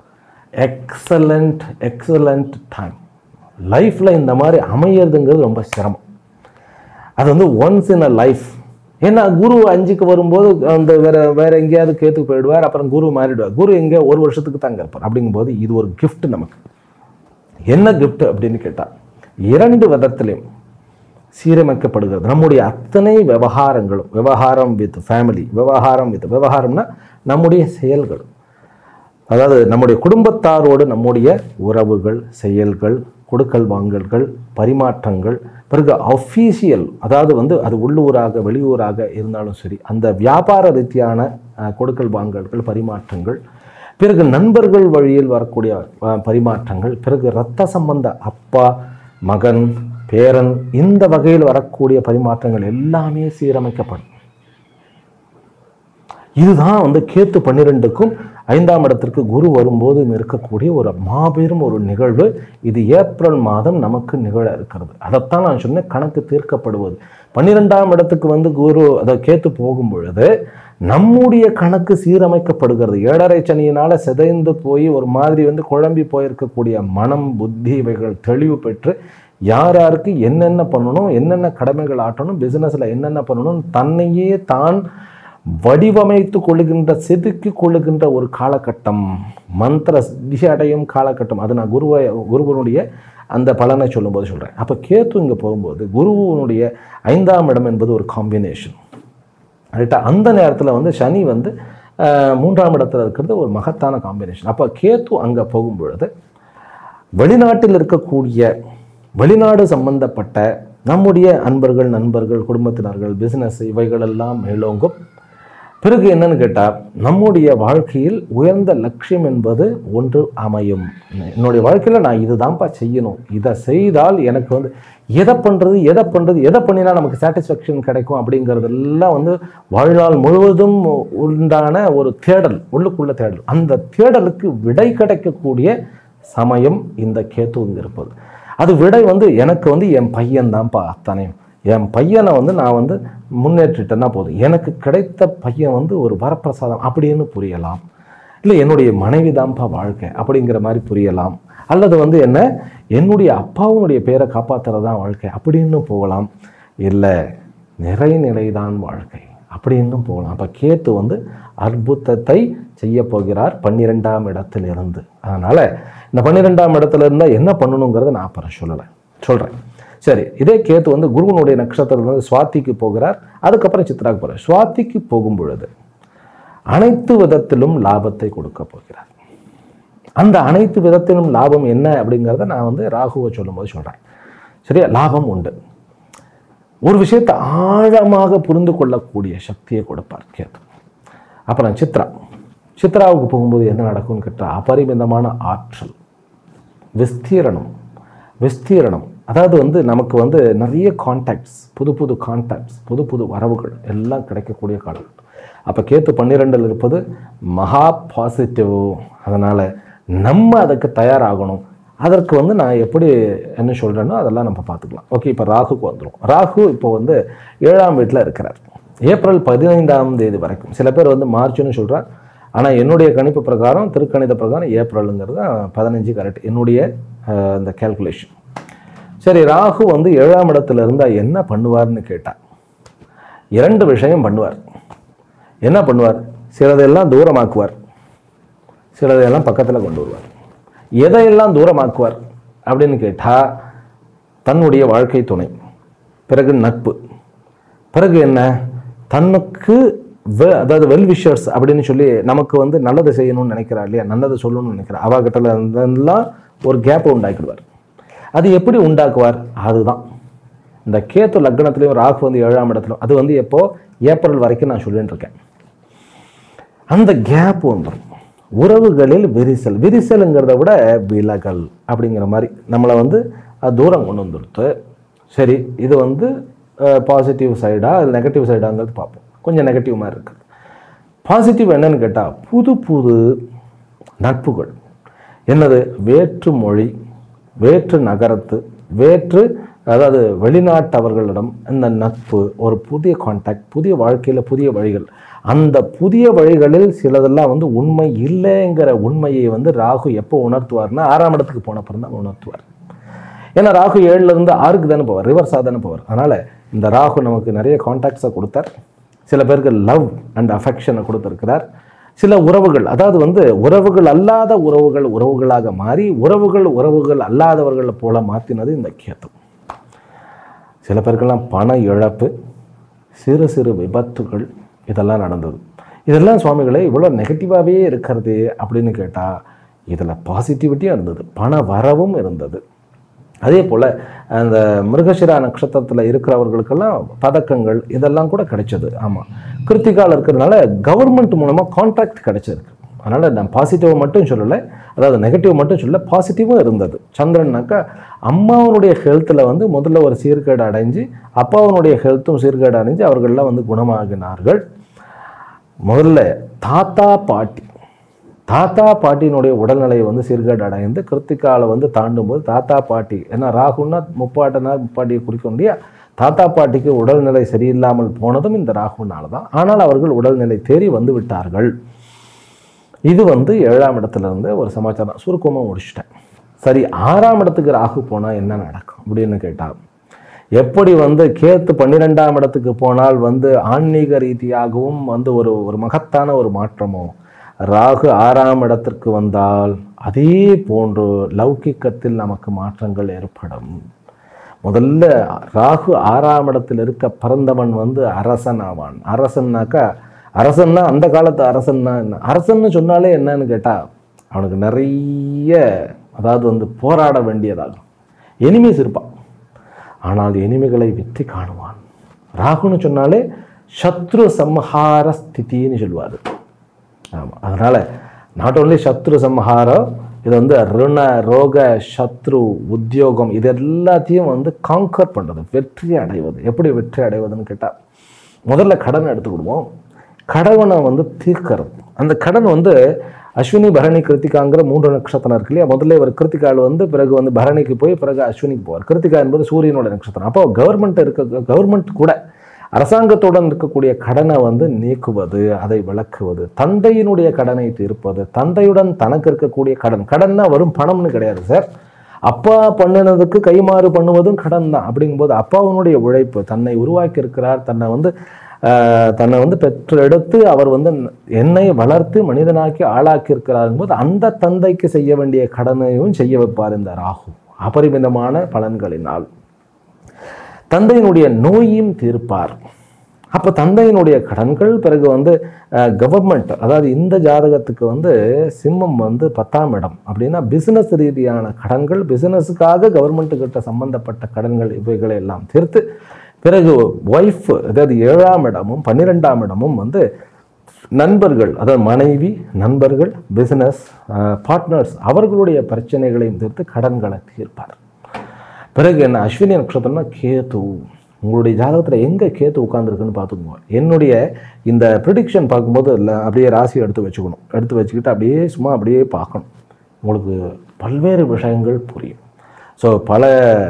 எக்ஸலண்ட் எக்ஸலண்ட் டைம் லைஃப்பில் இந்த மாதிரி அமையிறதுங்கிறது ரொம்ப சிரமம் அது வந்து ஒன்ஸ் இன் அ லைஃப் ஏன்னா குரு அஞ்சுக்கு வரும்போது அந்த வேற வேற எங்கேயாவது கேத்துக்கு போயிடுவார் அப்புறம் குரு மாறிடுவார் குரு எங்கே ஒரு வருஷத்துக்கு தாங்க இருப்பார் அப்படிங்கும்போது இது ஒரு gift நமக்கு என்ன gift அப்படின்னு கேட்டால் இரண்டு விதத்திலையும் சீரமைக்கப்படுகிறது நம்முடைய அத்தனை விவகாரங்களும் விவகாரம் வித் ஃபேமிலி விவகாரம் வித் விவகாரம்னா நம்முடைய செயல்கள் அதாவது நம்முடைய குடும்பத்தாரோடு நம்முடைய உறவுகள் செயல்கள் கொடுக்கல் வாங்கல்கள் பரிமாற்றங்கள் பிறகு அஃபீஷியல் அதாவது வந்து அது உள்ளூராக வெளியூராக இருந்தாலும் சரி அந்த வியாபார ரீதியான அஹ், கொடுக்கல் வாங்கல்கள் பரிமாற்றங்கள் பிறகு நண்பர்கள் வழியில் வரக்கூடிய அஹ், பரிமாற்றங்கள் பிறகு இரத்த சம்பந்த அப்பா மகன் பேரன் இந்த வகையில் வரக்கூடிய பரிமாற்றங்கள் எல்லாமே சீரமைக்கப்படும் இதுதான் வந்து கேத்து பன்னிரெண்டுக்கும் ஐந்தாம் இடத்திற்கு குரு வரும்போது இருக்கக்கூடிய ஒரு மாபெரும் ஒரு நிகழ்வு இது ஏப்ரல் மாதம் நமக்கு நிகழ இருக்கிறது அதைத்தான் நான் சொன்னேன் கணக்கு தீர்க்கப்படுவது பன்னிரெண்டாம் இடத்துக்கு வந்து குரு அதை கேத்து போகும் பொழுது நம்முடைய கணக்கு சீரமைக்கப்படுகிறது ஏழரை சனியினால சிதைந்து போய் ஒரு மாதிரி வந்து குழம்பி போயிருக்கக்கூடிய மனம் புத்தி இவைகள் தெளிவு பெற்று யார் யாருக்கு என்னென்ன பண்ணணும் என்னென்ன கடமைகள் ஆட்டணும் பிசினஸ்ல என்னென்ன பண்ணணும் தன்னையே தான் வடிவமைத்து கொள்ளுகின்ற செதுக்கி கொள்ளுகின்ற ஒரு காலகட்டம் மந்திர சித்தி அடையும் காலகட்டம் அது நான் குருவை குருவனுடைய அந்த பலனை சொல்லும்போது சொல்கிறேன் அப்போ கேத்து இங்கே போகும்போது குருவனுடைய ஐந்தாம் இடம் என்பது ஒரு காம்பினேஷன் ரைட்டா அந்த நேரத்தில் வந்து சனி வந்து அஹ், மூன்றாம் இடத்துல இருக்கிறது ஒரு மகத்தான காம்பினேஷன் அப்போ கேத்து அங்கே போகும் பொழுது வெளிநாட்டில் இருக்கக்கூடிய வெளிநாடு சம்பந்தப்பட்ட நம்முடைய அன்பர்கள் நண்பர்கள் குடும்பத்தினர்கள் பிசினஸ் இவைகளெல்லாம் மேலோங்கும் பிறகு என்னன்னு கேட்டால் நம்முடைய வாழ்க்கையில் உயர்ந்த லட்சியம் என்பது ஒன்று அமையும் என்னுடைய வாழ்க்கையில் நான் இதுதான்ப்பா செய்யணும் இதை செய்தால் எனக்கு வந்து எதை பண்ணுறது எதை பண்ணுறது எதை பண்ணினா நமக்கு சாட்டிஸ்ஃபேக்ஷன் கிடைக்கும் அப்படிங்கிறதெல்லாம் வந்து வாழ்நாள் முழுவதும் உண்டான ஒரு தேடல் உள்ளுக்குள்ள தேடல் அந்த தேடலுக்கு விடை கிடைக்கக்கூடிய சமயம் இந்த கேத்து இங்க இருப்பது அது விடை வந்து எனக்கு வந்து என் பையன் தான்ப்பா அத்தனையும் என் பையனை வந்து நான் வந்து முன்னேற்றிட்டேன்னா போதும் எனக்கு கிடைத்த பையன் வந்து ஒரு வரப்பிரசாதம் அப்படின்னு புரியலாம் இல்லை என்னுடைய மனைவி தான்ப்பா வாழ்க்கை அப்படிங்கிற மாதிரி புரியலாம் அல்லது வந்து என்ன என்னுடைய அப்பாவுடைய பேரை காப்பாற்றுறது தான் வாழ்க்கை அப்படின்னு போகலாம் இல்லை நிறைநிலை தான் வாழ்க்கை அப்படின்னு போகலாம் அப்போ கேத்து வந்து அற்புதத்தை செய்ய போகிறார் பன்னிரெண்டாம் இடத்துல இருந்து அதனால் இந்த பன்னிரெண்டாம் இடத்துல இருந்தால் என்ன பண்ணணுங்கிறத நான் அப்புறம் சொல்லலை சொல்கிறேன் சரி இதே கேத்து வந்து குருவனுடைய நட்சத்திரம் வந்து சுவாதிக்கு போகிறார் அதுக்கப்புறம் சித்ராக்கு போகிறார் சுவாதிக்கு போகும் பொழுது அனைத்து விதத்திலும் லாபத்தை கொடுக்க போகிறார் அந்த அனைத்து விதத்திலும் லாபம் என்ன அப்படிங்கிறத நான் வந்து ராகுவை சொல்லும்போது சொல்கிறேன் சரியா லாபம் உண்டு ஒரு விஷயத்தை ஆழமாக புரிந்து கொள்ளக்கூடிய சக்தியை கொடுப்பார் கேது அப்புறம் சித்ரா சித்ராவுக்கு போகும்போது என்ன நடக்கும்னு கேட்டால் அபரிமிதமான ஆற்றல் விஸ்தீரணம் விஸ்தீரணம் அதாவது வந்து நமக்கு வந்து நிறைய கான்டாக்ட்ஸ் புது புது கான்டாக்ட்ஸ் புது புது வரவுகள் எல்லாம் கிடைக்கக்கூடிய காலகட்டம் அப்போ கேத்து பன்னிரெண்டில் இருப்பது மகா பாசிட்டிவ் அதனால் நம்ம அதுக்கு தயாராகணும் அதற்கு வந்து நான் எப்படி என்ன சொல்கிறேனோ அதெல்லாம் நம்ம பார்த்துக்கலாம் ஓகே இப்போ ராகுக்கு வந்துடும் ராகு இப்போ வந்து ஏழாம் வீட்டில் இருக்கிறார் ஏப்ரல் பதினைந்தாம் தேதி வரைக்கும் சில பேர் வந்து மார்ச்னு சொல்கிறார் ஆனால் என்னுடைய கணிப்பு பிரகாரம் திருக்கணித பிரகாரம் ஏப்ரலுங்கிறது தான் பதினஞ்சு கரெக்ட் என்னுடைய அஹ், இந்த கேல்குலேஷன் சரி ராகு வந்து ஏழாம் இடத்துல இருந்தால் என்ன பண்ணுவார்னு கேட்டால் இரண்டு விஷயம் பண்ணுவார் என்ன பண்ணுவார் சிலதெல்லாம் தூரமாக்குவார் சிலதையெல்லாம் பக்கத்தில் கொண்டு வருவார் எதையெல்லாம் தூரமாக்குவார் அப்படின்னு கேட்டால் தன்னுடைய வாழ்க்கை துணை பிறகு நட்பு பிறகு என்ன தனக்கு வெ அதாவது வெல் விஷர்ஸ் அப்படின்னு சொல்லி நமக்கு வந்து நல்லது செய்யணும்னு நினைக்கிறா இல்லையா நல்லது சொல்லணும்னு நினைக்கிறா அவகிட்ட இருந்தெல்லாம் ஒரு கேப்பை உண்டாக்கிடுவார் அது எப்படி உண்டாக்குவார் அதுதான் இந்த கேத்து லக்னத்துலேயும் ராகு வந்து ஏழாம் இடத்துல அது வந்து எப்போ ஏப்ரல் வரைக்கும் நான் சொல்லிட்டு இருக்கேன் அந்த கேப் வந்துடும் உறவுகளில் விரிசல் விரிசலுங்கிறத விட விலகல் அப்படிங்கிற மாதிரி நம்மளை வந்து அது தூரம் கொண்டு வந்துடுத்து சரி இது வந்து பாசிட்டிவ் சைடா அது நெகட்டிவ் சைடாங்கிறது பார்ப்போம் கொஞ்சம் நெகட்டிவ் மாதிரி இருக்குது பாசிட்டிவ் என்னன்னு கேட்டால் புது புது நட்புகள் என்னது வேற்று மொழி வேற்று நகரத்து வேற்று அதாவது வெளிநாட்டவர்களிடம் இந்த நட்பு ஒரு புதிய கான்டாக்ட் புதிய வாழ்க்கையில் புதிய வழிகள் அந்த புதிய வழிகளில் சிலதெல்லாம் வந்து உண்மை இல்லைங்கிற உண்மையை வந்து ராகு எப்போ உணர்த்துவார்னா ஆறாம் இடத்துக்கு போன அப்புறம் தான் உணர்த்துவார் ஏன்னா ராகு ஏழுல இருந்து ஆறுக்கு தானே போவார் ரிவர்ஸாக தானே போவார் அதனால் இந்த ராகு நமக்கு நிறைய கான்டாக்ட்ஸை கொடுத்தார் சில பேருக்கு லவ் அண்ட் அஃபெக்ஷனை கொடுத்துருக்கிறார் சில உறவுகள் அதாவது வந்து உறவுகள் அல்லாத உறவுகள் உறவுகளாக மாறி உறவுகள் உறவுகள் அல்லாதவர்களை போல மாற்றினது இந்த கேத்து சில பேருக்கெல்லாம் பண இழப்பு சிறு சிறு விபத்துகள் இதெல்லாம் நடந்தது இதெல்லாம் சுவாமிகளே இவ்வளோ நெகட்டிவாகவே இருக்கிறது அப்படின்னு கேட்டால் இதில் பாசிட்டிவிட்டியும் இருந்தது பண வரவும் இருந்தது அதே போல் அந்த மிருகசிரா நட்சத்திரத்தில் இருக்கிறவர்களுக்கெல்லாம் பதக்கங்கள் இதெல்லாம் கூட கிடைச்சது ஆமாம் கிருத்திகால இருக்கிறதுனால கவர்மெண்ட் மூலமாக கான்ட்ராக்ட் கிடைச்சிருக்கு அதனால் நான் பாசிட்டிவ் மட்டும் சொல்லலை அதாவது நெகட்டிவ் மட்டும் சொல்ல பாசிட்டிவும் இருந்தது சந்திரன்னாக்கா அம்மாவனுடைய ஹெல்த்தில் வந்து முதல்ல ஒரு சீர்கேடு அடைஞ்சு அப்பாவனுடைய ஹெல்த்தும் சீர்கேடு அடைஞ்சு அவர்கள்லாம் வந்து குணமாகினார்கள் முதல்ல தாத்தா பாட்டி தாத்தா பாட்டியினுடைய உடல்நிலை வந்து சீர்கேடு அடைந்து கிருத்திகால வந்து தாண்டும் போது தாத்தா பாட்டி ஏன்னா ராகுன்னா முப்பாட்டனார் முப்பாட்டியை குறிக்கும் இல்லையா தாத்தா பாட்டிக்கு உடல்நிலை சரியில்லாமல் போனதும் இந்த ராகுனால தான் ஆனால் அவர்கள் உடல்நிலை தேறி வந்து விட்டார்கள் இது வந்து ஏழாம் இடத்துல இருந்து ஒரு சமாச்சாரம் சுருக்கமாக முடிச்சிட்டேன் சரி ஆறாம் இடத்துக்கு ராகு போனால் என்ன நடக்கும் அப்படின்னு கேட்டால் எப்படி வந்து கேத்து பன்னிரெண்டாம் இடத்துக்கு போனால் வந்து ஆன்மீக ரீதியாகவும் வந்து ஒரு ஒரு மகத்தான ஒரு மாற்றமோ ராகு ஆறாம் இடத்திற்கு வந்தால் அதே போன்று லௌகிக்கத்தில் நமக்கு மாற்றங்கள் ஏற்படும் முதல்ல ராகு ஆறாம் இடத்தில் இருக்க பிறந்தவன் வந்து அரசன் ஆவான் அரசன்னாக்கா அரசன்னா அந்த காலத்து அரசன்னா என்ன அரசன்னு சொன்னாலே என்னன்னு கேட்டால் அவனுக்கு நிறைய அதாவது வந்து போராட வேண்டியதாகும் எனிமீஸ் இருப்பான் ஆனால் எனிமிகளை வெற்றி காணுவான் ராகுன்னு சொன்னாலே சத்ரு சம்ஹார ஸ்திதின்னு சொல்லுவார் ஆமாம் அதனால் நாட் ஓன்லி சத்ரு சம்ஹாரம் இது வந்து ருண ரோக சத்ரு உத்தியோகம் இது எல்லாத்தையும் வந்து காங்கர் பண்ணுறது வெற்றி அடைவது எப்படி வெற்றி அடைவதுன்னு கேட்டால் முதல்ல கடன் எடுத்துக்கிடுவோம் கடனை வந்து தீர்க்கிறது அந்த கடன் வந்து அஸ்வினி பரணி கிருத்திகாங்கிற மூன்று நட்சத்திரம் இருக்கு இல்லையா முதல்ல இவர் கிருத்திகால் வந்து பிறகு வந்து பரணிக்கு போய் பிறகு அஸ்வினிக்கு போவார் கிருத்திகா என்பது சூரியனோட நட்சத்திரம் அப்போ கவர்மெண்ட் இருக்க கவர்மெண்ட் கூட அரசாங்கத்துடன் இருக்கக்கூடிய கடனை வந்து நீக்குவது அதை விளக்குவது தந்தையினுடைய கடனை தீர்ப்பது தந்தையுடன் தனக்கு இருக்கக்கூடிய கடன் கடன்னா வரும் பணம்னு கிடையாது சார் அப்பா பண்ணினதுக்கு கைமாறு பண்ணுவதும் கடன் தான் அப்படிங்கும்போது அப்பாவினுடைய உழைப்பு தன்னை உருவாக்கி இருக்கிறார் தன்னை வந்து ஆஹ், தன்னை வந்து பெற்றெடுத்து அவர் வந்து என்னை வளர்த்து மனிதனாக்கி ஆளாக்கி இருக்கிறார் போது அந்த தந்தைக்கு செய்ய வேண்டிய கடனையும் செய்ய வைப்பார் இந்த ராகு அபரிமிதமான பலன்களினால் தந்தையினுடைய நோயும் தீர்ப்பார் அப்போ தந்தையினுடைய கடன்கள் பிறகு வந்து கவர்மெண்ட் அதாவது இந்த ஜாதகத்துக்கு வந்து சிம்மம் வந்து பத்தாம் இடம் அப்படின்னா பிசினஸ் ரீதியான கடன்கள் பிசினஸுக்காக கவர்மெண்ட்டு கிட்ட சம்பந்தப்பட்ட கடன்கள் இவைகளை எல்லாம் தீர்த்து பிறகு ஒய்ஃப் அதாவது ஏழாம் இடமும் பன்னிரெண்டாம் இடமும் வந்து நண்பர்கள் அதாவது மனைவி நண்பர்கள் பிசினஸ் பார்ட்னர்ஸ் அவர்களுடைய பிரச்சனைகளையும் தீர்த்து கடன்களை தீர்ப்பார் பிறகு என்ன அஸ்வினி நட்சத்திரம்னா கேது உங்களுடைய ஜாதகத்தில் எங்கே கேத்து உட்காந்துருக்குன்னு பார்த்துக்கோங்க என்னுடைய இந்த ப்ரிடிக்ஷன் பார்க்கும்போது இல்லை அப்படியே ராசி எடுத்து வச்சுக்கணும் எடுத்து வச்சுக்கிட்டு அப்படியே சும்மா அப்படியே பார்க்கணும் உங்களுக்கு பல்வேறு விஷயங்கள் புரியும் ஸோ பல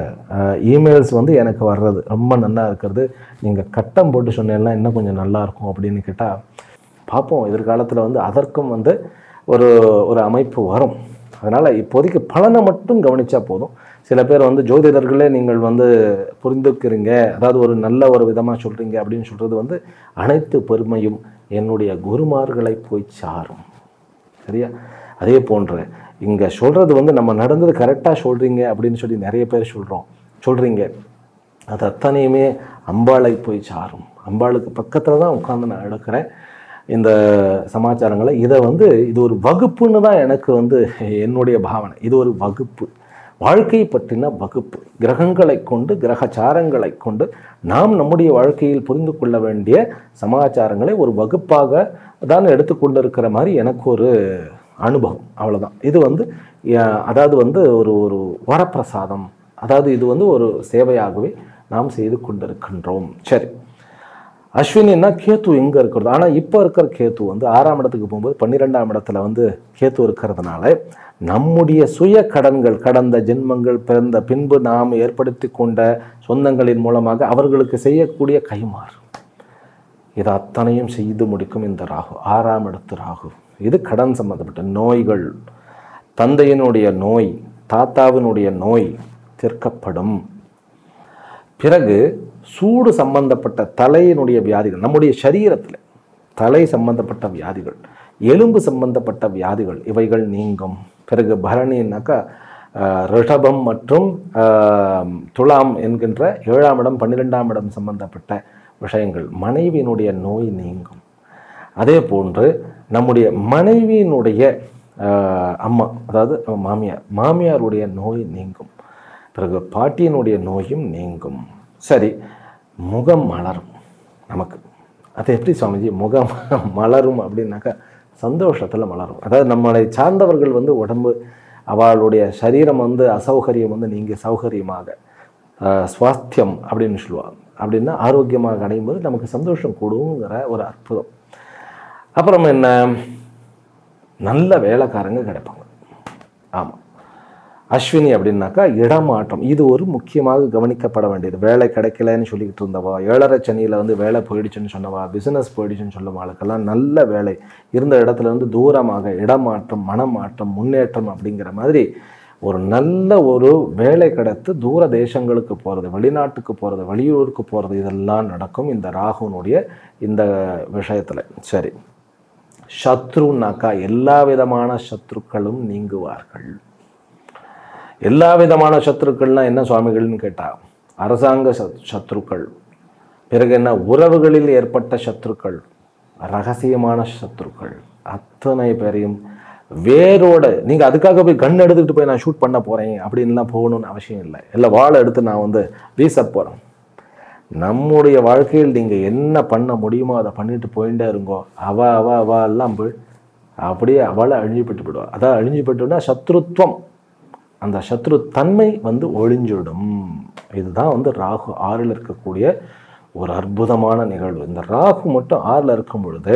இமெயில்ஸ் வந்து எனக்கு வர்றது ரொம்ப நல்லா இருக்கிறது நீங்கள் கட்டம் போட்டு சொன்னீங்கன்னா இன்னும் கொஞ்சம் நல்லா இருக்கும் அப்படின்னு கேட்டால் பார்ப்போம் எதிர்காலத்தில் வந்து அதற்கும் வந்து ஒரு ஒரு அமைப்பு வரும் அதனால் இப்போதைக்கு பலனை மட்டும் கவனிச்சா போதும் சில பேர் வந்து ஜோதிடர்களே நீங்கள் வந்து புரிந்துக்கிறீங்க அதாவது ஒரு நல்ல ஒரு விதமாக சொல்கிறீங்க அப்படின்னு சொல்கிறது வந்து அனைத்து பெருமையும் என்னுடைய குருமார்களை போய் சாரும் சரியா அதே போன்று இங்கே சொல்கிறது வந்து நம்ம நடந்தது கரெக்டாக சொல்கிறீங்க அப்படின்னு சொல்லி நிறைய பேர் சொல்கிறோம் சொல்கிறீங்க அது அத்தனையுமே அம்பாளை போய் சாரும் அம்பாளுக்கு பக்கத்தில் தான் உட்காந்து நான் எடுக்கிறேன் இந்த சமாச்சாரங்களை இதை வந்து இது ஒரு வகுப்புன்னு தான் எனக்கு வந்து என்னுடைய பாவனை இது ஒரு வகுப்பு வாழ்க்கை பற்றின வகுப்பு கிரகங்களை கொண்டு கிரகச்சாரங்களை கொண்டு நாம் நம்முடைய வாழ்க்கையில் புரிந்து கொள்ள வேண்டிய சமாச்சாரங்களை ஒரு வகுப்பாக தான் எடுத்துக்கொண்டிருக்கிற மாதிரி எனக்கு ஒரு அனுபவம் அவ்வளவுதான் இது வந்து அஹ், அதாவது வந்து ஒரு ஒரு வரப்பிரசாதம் அதாவது இது வந்து ஒரு சேவையாகவே நாம் செய்து கொண்டிருக்கின்றோம் சரி அஸ்வினின்னா கேத்து எங்கே இருக்கிறது ஆனால் இப்போ இருக்கிற கேத்து வந்து ஆறாம் இடத்துக்கு போகும்போது பன்னிரெண்டாம் இடத்துல வந்து கேத்து இருக்கிறதுனால நம்முடைய சுய கடன்கள் கடந்த ஜென்மங்கள் பிறந்த பின்பு நாம் ஏற்படுத்தி கொண்ட சொந்தங்களின் மூலமாக அவர்களுக்கு செய்யக்கூடிய கைமாறு இது அத்தனையும் செய்து முடிக்கும் இந்த ராகு ஆறாம் இடத்து ராகு இது கடன் சம்பந்தப்பட்ட நோய்கள் தந்தையினுடைய நோய் தாத்தாவினுடைய நோய் தீர்க்கப்படும் பிறகு சூடு சம்பந்தப்பட்ட தலையினுடைய வியாதிகள் நம்முடைய சரீரத்தில் தலை சம்பந்தப்பட்ட வியாதிகள் எலும்பு சம்பந்தப்பட்ட வியாதிகள் இவைகள் நீங்கும் பிறகு பரணின்னாக்கா ஆஹ், ரிஷபம் மற்றும் ஆஹ், துலாம் என்கின்ற ஏழாம் இடம் பன்னிரெண்டாம் இடம் சம்பந்தப்பட்ட விஷயங்கள் மனைவியினுடைய நோய் நீங்கும் அதே போன்று நம்முடைய மனைவியினுடைய ஆஹ், அம்மா அதாவது மாமியார் மாமியாருடைய நோய் நீங்கும் பிறகு பாட்டியினுடைய நோயும் நீங்கும் சரி முகம் மலரும் நமக்கு அது எப்படி சுவாமிஜி முகம் மலரும் அப்படின்னாக்கா சந்தோஷத்தில் மலரும் அதாவது நம்மளை சார்ந்தவர்கள் வந்து உடம்பு அவளுடைய சரீரம் வந்து அசௌகரியம் வந்து நீங்கள் சௌகரியமாக ஆஹ், சுவாஸ்தியம் அப்படின்னு சொல்லுவாங்க அப்படின்னா ஆரோக்கியமாக அடையும் போது நமக்கு சந்தோஷம் கூடுங்கிற ஒரு அற்புதம் அப்புறம் என்ன நல்ல வேலைக்காரங்க கிடைப்பாங்க ஆமாம் அஸ்வினி அப்படின்னாக்கா இடமாற்றம் இது ஒரு முக்கியமாக கவனிக்கப்பட வேண்டியது வேலை கிடைக்கலன்னு சொல்லிக்கிட்டு இருந்தவா ஏழரை சனியில் வந்து வேலை போயிடுச்சுன்னு சொன்னவா பிசினஸ் போயிடுச்சுன்னு சொல்லவாளுக்கெல்லாம் நல்ல வேலை இருந்த இடத்துல இருந்து தூரமாக இடமாற்றம் மனமாற்றம் முன்னேற்றம் அப்படிங்கிற மாதிரி ஒரு நல்ல ஒரு வேலை கிடைத்து தூர தேசங்களுக்கு போகிறது வெளிநாட்டுக்கு போகிறது வெளியூருக்கு போகிறது இதெல்லாம் நடக்கும் இந்த ராகுனுடைய இந்த விஷயத்தில் சரி சத்ருனாக்கா எல்லா விதமான சத்ருக்களும் நீங்குவார்கள் எல்லா விதமான சத்ருக்கள்னா என்ன சுவாமிகள்னு கேட்டா அரசாங்க சத்- சத்ருக்கள் பிறகு என்ன உறவுகளில் ஏற்பட்ட சத்ருக்கள் ரகசியமான சத்ருக்கள் அத்தனை பேரையும் வேரோட நீங்க அதுக்காக போய் கன் எடுத்துக்கிட்டு போய் நான் ஷூட் பண்ண போறேன் அப்படின்லாம் போகணும்னு அவசியம் இல்லை இல்லை வாழை எடுத்து நான் வந்து வீச போறேன் நம்முடைய வாழ்க்கையில் நீங்க என்ன பண்ண முடியுமோ அதை பண்ணிட்டு போயிட்டே இருங்கோ அவ அவ அவ எல்லாம் போய் அப்படியே அவளை அழிஞ்சுபட்டு விடுவா அதான் அழிஞ்சுபட்டுனா சத்ருத்வம் அந்த சத்ரு தன்மை வந்து ஒழிஞ்சிடும் இதுதான் வந்து ராகு ஆறில் இருக்கக்கூடிய ஒரு அற்புதமான நிகழ்வு இந்த ராகு மட்டும் ஆறில் இருக்கும் பொழுது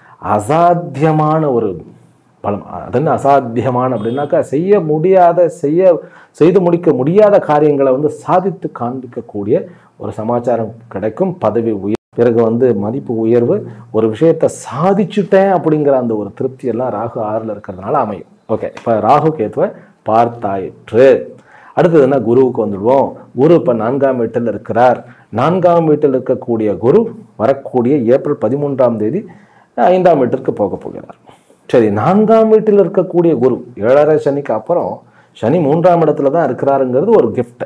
அசாத்தியமான ஒரு பலம் அது என்ன அசாத்தியமான அப்படின்னாக்கா செய்ய முடியாத செய்ய செய்து முடிக்க முடியாத காரியங்களை வந்து சாதித்து காண்பிக்கக்கூடிய ஒரு சமாச்சாரம் கிடைக்கும் பதவி உயர் பிறகு வந்து மதிப்பு உயர்வு ஒரு விஷயத்தை சாதிச்சுட்டேன் அப்படிங்கிற அந்த ஒரு திருப்தி எல்லாம் ராகு ஆறில் இருக்கிறதுனால அமையும் ஓகே இப்போ ராகு கேத்துவை பார்த்தாயிற்று அடுத்தது என்ன குருவுக்கு வந்துடுவோம் குரு இப்போ நான்காம் வீட்டில் இருக்கிறார் நான்காம் வீட்டில் இருக்கக்கூடிய குரு வரக்கூடிய ஏப்ரல் பதிமூன்றாம் தேதி ஐந்தாம் வீட்டிற்கு போக போகிறார் சரி நான்காம் வீட்டில் இருக்கக்கூடிய குரு ஏழரை சனிக்கு அப்புறம் சனி மூன்றாம் இடத்துல தான் இருக்கிறாருங்கிறது ஒரு gift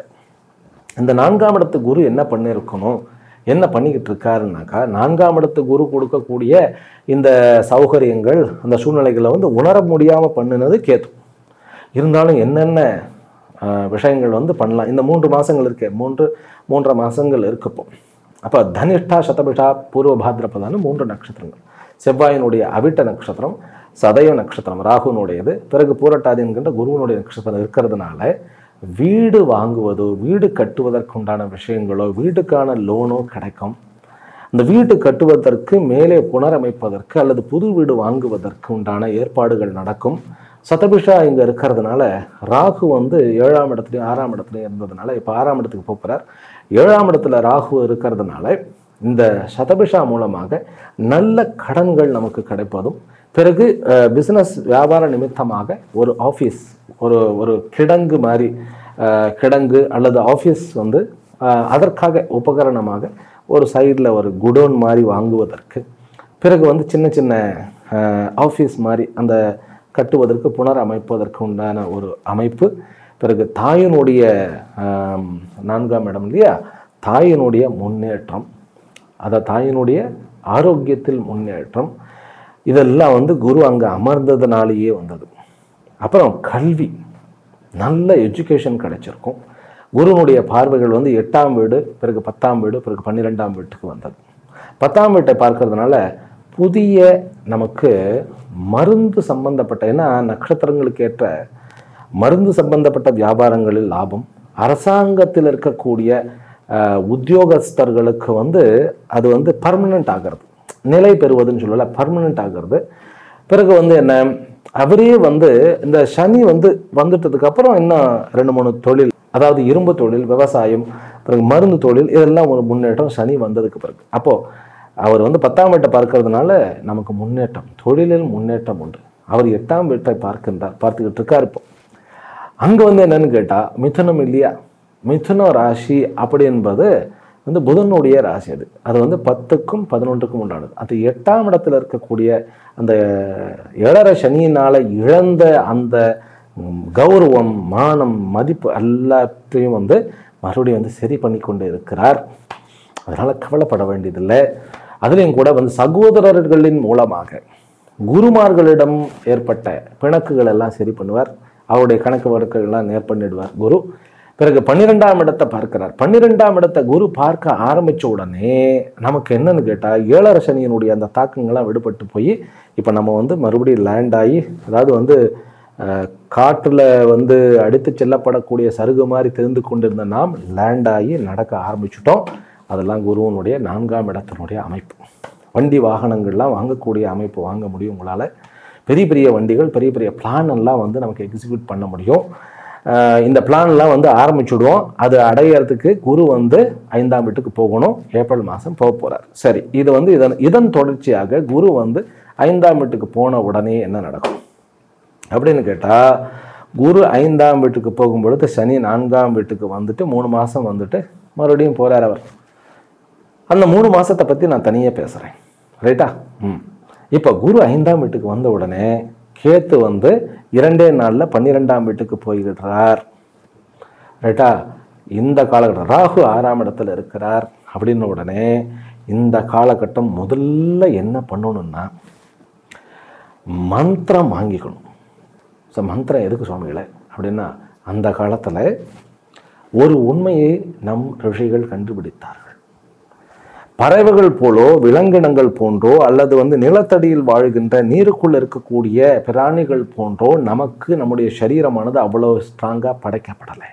இந்த நான்காம் இடத்து குரு என்ன பண்ணியிருக்கணும் என்ன பண்ணிக்கிட்டு இருக்காருனாக்கா நான்காம் இடத்து குரு கொடுக்கக்கூடிய இந்த சௌகரியங்கள் அந்த சூழ்நிலைகளை வந்து உணர முடியாமல் பண்ணினது கேத்து இருந்தாலும் என்னென்ன ஆஹ், விஷயங்கள் வந்து பண்ணலாம் இந்த மூன்று மாதங்கள் இருக்கு மூன்று மூன்றரை மாதங்கள் இருக்கப்போ அப்போ தனிஷ்டா சதபிஷா பூர்வ பாத்ரபதான்னு மூன்று நட்சத்திரங்கள் செவ்வாயினுடைய அவிட்ட நட்சத்திரம் சதய நட்சத்திரம் ராகுனுடையது பிறகு பூரட்டாதி என்கின்ற குருவனுடைய நட்சத்திரம் இருக்கிறதுனால வீடு வாங்குவதோ வீடு கட்டுவதற்குண்டான விஷயங்களோ வீட்டுக்கான லோனோ கிடைக்கும் அந்த வீடு கட்டுவதற்கு மேலே புனரமைப்பதற்கு அல்லது புது வீடு வாங்குவதற்கு உண்டான ஏற்பாடுகள் நடக்கும் சதபிஷா இங்க இருக்கிறதுனால ராகு வந்து ஏழாம் இடத்துலையும் ஆறாம் இடத்துலையும் இருந்ததுனால இப்போ ஆறாம் இடத்துக்கு போகிறார் ஏழாம் இடத்துல ராகு இருக்கிறதுனால இந்த சதபிஷா மூலமாக நல்ல கடன்கள் நமக்கு கிடைப்பதும் பிறகு பிஸ்னஸ் வியாபார நிமித்தமாக ஒரு ஆஃபீஸ் ஒரு ஒரு கிடங்கு மாதிரி அஹ், கிடங்கு அல்லது ஆஃபீஸ் வந்து அஹ், அதற்காக உபகரணமாக ஒரு சைடில் ஒரு குடோன் மாதிரி வாங்குவதற்கு பிறகு வந்து சின்ன சின்ன ஆஃபீஸ் மாதிரி அந்த கட்டுவதற்கு புனர் அமைப்பதற்கு உண்டான ஒரு அமைப்பு பிறகு தாயினுடைய ஆம், நான்காம் இடம் இல்லையா தாயினுடைய முன்னேற்றம் அதை தாயினுடைய ஆரோக்கியத்தில் முன்னேற்றம் இதெல்லாம் வந்து குரு அங்கே அமர்ந்ததுனாலேயே வந்தது அப்புறம் கல்வி நல்ல எஜுகேஷன் கிடைச்சிருக்கும் குருனுடைய பார்வைகள் வந்து எட்டாம் வீடு பிறகு பத்தாம் வீடு பிறகு பன்னிரெண்டாம் வீட்டுக்கு வந்தது பத்தாம் வீட்டை பார்க்கறதுனால புதிய நமக்கு மருந்து சம்பந்தப்பட்ட ஏன்னா நட்சத்திரங்களுக்கு ஏற்ற மருந்து சம்பந்தப்பட்ட வியாபாரங்களில் லாபம் அரசாங்கத்தில் இருக்கக்கூடிய அஹ், உத்தியோகஸ்தர்களுக்கு வந்து அது வந்து பர்மனெண்ட் ஆகிறது நிலை பெறுவதுன்னு சொல்லல பர்மனெண்ட் ஆகிறது பிறகு வந்து என்ன அவரே வந்து இந்த சனி வந்து வந்துட்டதுக்கு அப்புறம் இன்னும் ரெண்டு மூணு தொழில் அதாவது இரும்பு தொழில் விவசாயம் பிறகு மருந்து தொழில் இதெல்லாம் ஒரு முன்னேற்றம் சனி வந்ததுக்கு பிறகு அப்போ அவர் வந்து பத்தாம் வீட்டை பார்க்கறதுனால நமக்கு முன்னேற்றம் தொழிலில் முன்னேற்றம் உண்டு அவர் எட்டாம் வீட்டை பார்க்கின்றார் பார்த்துக்கிட்டு இருக்கார் இப்போ அங்கே வந்து என்னன்னு கேட்டால் மிதுனம் இல்லையா மிதுன ராசி அப்படி என்பது வந்து புதனுடைய ராசி அது அது வந்து பத்துக்கும் பதினொன்றுக்கும் உண்டானது அது எட்டாம் இடத்துல இருக்கக்கூடிய அந்த ஏழரை சனியினால இழந்த அந்த ம், கௌரவம் மானம் மதிப்பு எல்லாத்தையும் வந்து மறுபடியும் வந்து சரி பண்ணி கொண்டு இருக்கிறார் அதனால் கவலைப்பட வேண்டியதில்லை அதுலேயும் கூட வந்து சகோதரர்களின் மூலமாக குருமார்களிடம் ஏற்பட்ட பிணக்குகள் எல்லாம் சரி பண்ணுவார் அவருடைய கணக்கு வழக்குகள் எல்லாம் நேர் பண்ணிடுவார் குரு பிறகு பன்னிரெண்டாம் இடத்தை பார்க்கிறார் பன்னிரெண்டாம் இடத்தை குரு பார்க்க ஆரம்பிச்ச உடனே நமக்கு என்னன்னு கேட்டால் ஏழரை சனியினுடைய அந்த தாக்கங்கள்லாம் விடுபட்டு போய் இப்போ நம்ம வந்து மறுபடியும் லேண்ட் ஆகி அதாவது வந்து அஹ், காற்றுல வந்து அடித்து செல்லப்படக்கூடிய சருகு மாதிரி தெரிந்து கொண்டிருந்த நாம் லேண்ட் ஆகி நடக்க ஆரம்பிச்சிட்டோம் அதெல்லாம் குருவனுடைய நான்காம் இடத்தினுடைய அமைப்பு வண்டி வாகனங்கள்லாம் வாங்கக்கூடிய அமைப்பு வாங்க முடியும் உங்களால் பெரிய பெரிய வண்டிகள் பெரிய பெரிய பிளான் எல்லாம் வந்து நமக்கு எக்ஸிக்யூட் பண்ண முடியும் அஹ் இந்த பிளான்லாம் வந்து ஆரம்பிச்சுடுவோம் அது அடையிறதுக்கு குரு வந்து ஐந்தாம் வீட்டுக்கு போகணும் ஏப்ரல் மாதம் போக போகிறார் சரி இது வந்து இதன் இதன் தொடர்ச்சியாக குரு வந்து ஐந்தாம் வீட்டுக்கு போன உடனே என்ன நடக்கும் அப்படின்னு கேட்டால் குரு ஐந்தாம் வீட்டுக்கு போகும்பொழுது சனி நான்காம் வீட்டுக்கு வந்துட்டு மூணு மாதம் வந்துட்டு மறுபடியும் போகிறார் அவர் அந்த மூணு மாசத்தை பற்றி நான் தனியாக பேசுகிறேன் ரைட்டா ம் இப்போ குரு ஐந்தாம் வீட்டுக்கு வந்த உடனே கேத்து வந்து இரண்டே நாளில் பன்னிரெண்டாம் வீட்டுக்கு போய்கிடுறார் ரைட்டா இந்த காலகட்டம் ராகு ஆறாம் இடத்துல இருக்கிறார் அப்படின்ன உடனே இந்த காலகட்டம் முதல்ல என்ன பண்ணணும்னா மந்திரம் வாங்கிக்கணும் ஸோ மந்திரம் எதுக்கு சுவாமிகளை அப்படின்னா அந்த காலத்தில் ஒரு உண்மையை நம் ரிஷிகள் கண்டுபிடித்தார்கள் பறவைகள் போலோ விலங்கினங்கள் போன்றோ அல்லது வந்து நிலத்தடியில் வாழ்கின்ற நீருக்குள் இருக்கக்கூடிய பிராணிகள் போன்றோ நமக்கு நம்முடைய சரீரமானது அவ்வளோ ஸ்ட்ராங்காக படைக்கப்படலை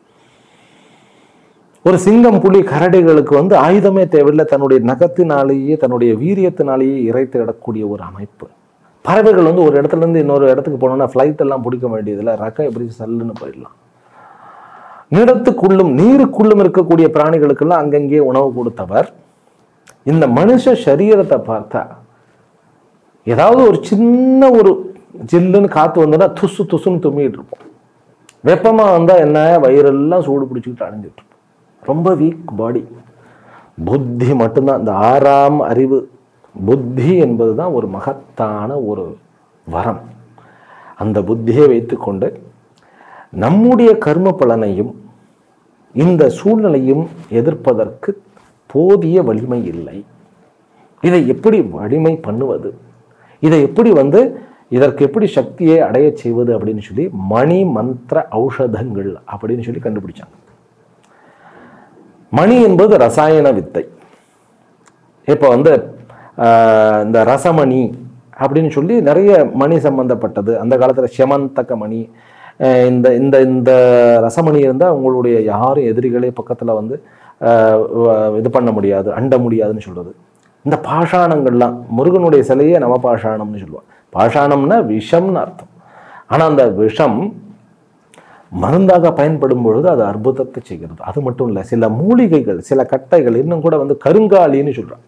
ஒரு சிங்கம் புலி கரடிகளுக்கு வந்து ஆயுதமே தேவையில்லை தன்னுடைய நகத்தினாலேயே தன்னுடைய வீரியத்தினாலேயே இறைத்து இடக்கூடிய ஒரு அமைப்பு பறவைகள் வந்து ஒரு இடத்துல இருந்து இன்னொரு இடத்துக்கு போனோம்னா ஃப்ளைட் எல்லாம் பிடிக்க வேண்டியதில்லை ரக்கம் எப்படி சல்லுன்னு போயிடலாம் நிலத்துக்குள்ளும் நீருக்குள்ளும் இருக்கக்கூடிய பிராணிகளுக்கெல்லாம் அங்கங்கே உணவு கொடுத்தவர் இந்த மனுஷ சரீரத்தை பார்த்தா ஏதாவது ஒரு சின்ன ஒரு ஜில்லுன்னு காத்து வந்தோன்னா துசு துசுன்னு தும்மிட்டு இருப்போம் வெப்பமா வந்தா என்ன வயிறெல்லாம் சூடு பிடிச்சிக்கிட்டு அழிஞ்சிட்டு இருப்போம் ரொம்ப வீக் பாடி புத்தி மட்டும்தான் இந்த ஆறாம் அறிவு புத்தி என்பது தான் ஒரு மகத்தான ஒரு வரம் அந்த புத்தியை வைத்துக்கொண்டு நம்முடைய கர்ம பலனையும் இந்த சூழ்நிலையும் எதிர்ப்பதற்கு போதிய வலிமை இல்லை இதை எப்படி வலிமை பண்ணுவது இதை எப்படி வந்து இதற்கு எப்படி சக்தியை அடைய செய்வது அப்படின்னு சொல்லி மணி மந்திர ஔஷதங்கள் அப்படின்னு சொல்லி கண்டுபிடிச்சாங்க மணி என்பது ரசாயன வித்தை இப்போ வந்து ஆஹ், இந்த ரசமணி அப்படின்னு சொல்லி நிறைய மணி சம்பந்தப்பட்டது அந்த காலத்தில் செமந்தக்க மணி ஆஹ், இந்த இந்த இந்த ரசமணி இருந்தால் உங்களுடைய யாரும் எதிரிகளே பக்கத்தில் வந்து ஆஹ், வ- இது பண்ண முடியாது அண்ட முடியாதுன்னு சொல்றது இந்த பாஷாணங்கள்லாம் முருகனுடைய சிலையே நவ பாஷாணம்னு சொல்லுவாள் பாஷாணம்னா விஷம்னு அர்த்தம் ஆனால் அந்த விஷம் மருந்தாக பயன்படும் பொழுது அது அற்புதத்தை செய்கிறது அது மட்டும் இல்லை சில மூலிகைகள் சில கட்டைகள் இன்னும் கூட வந்து கருங்காலின்னு சொல்றாங்க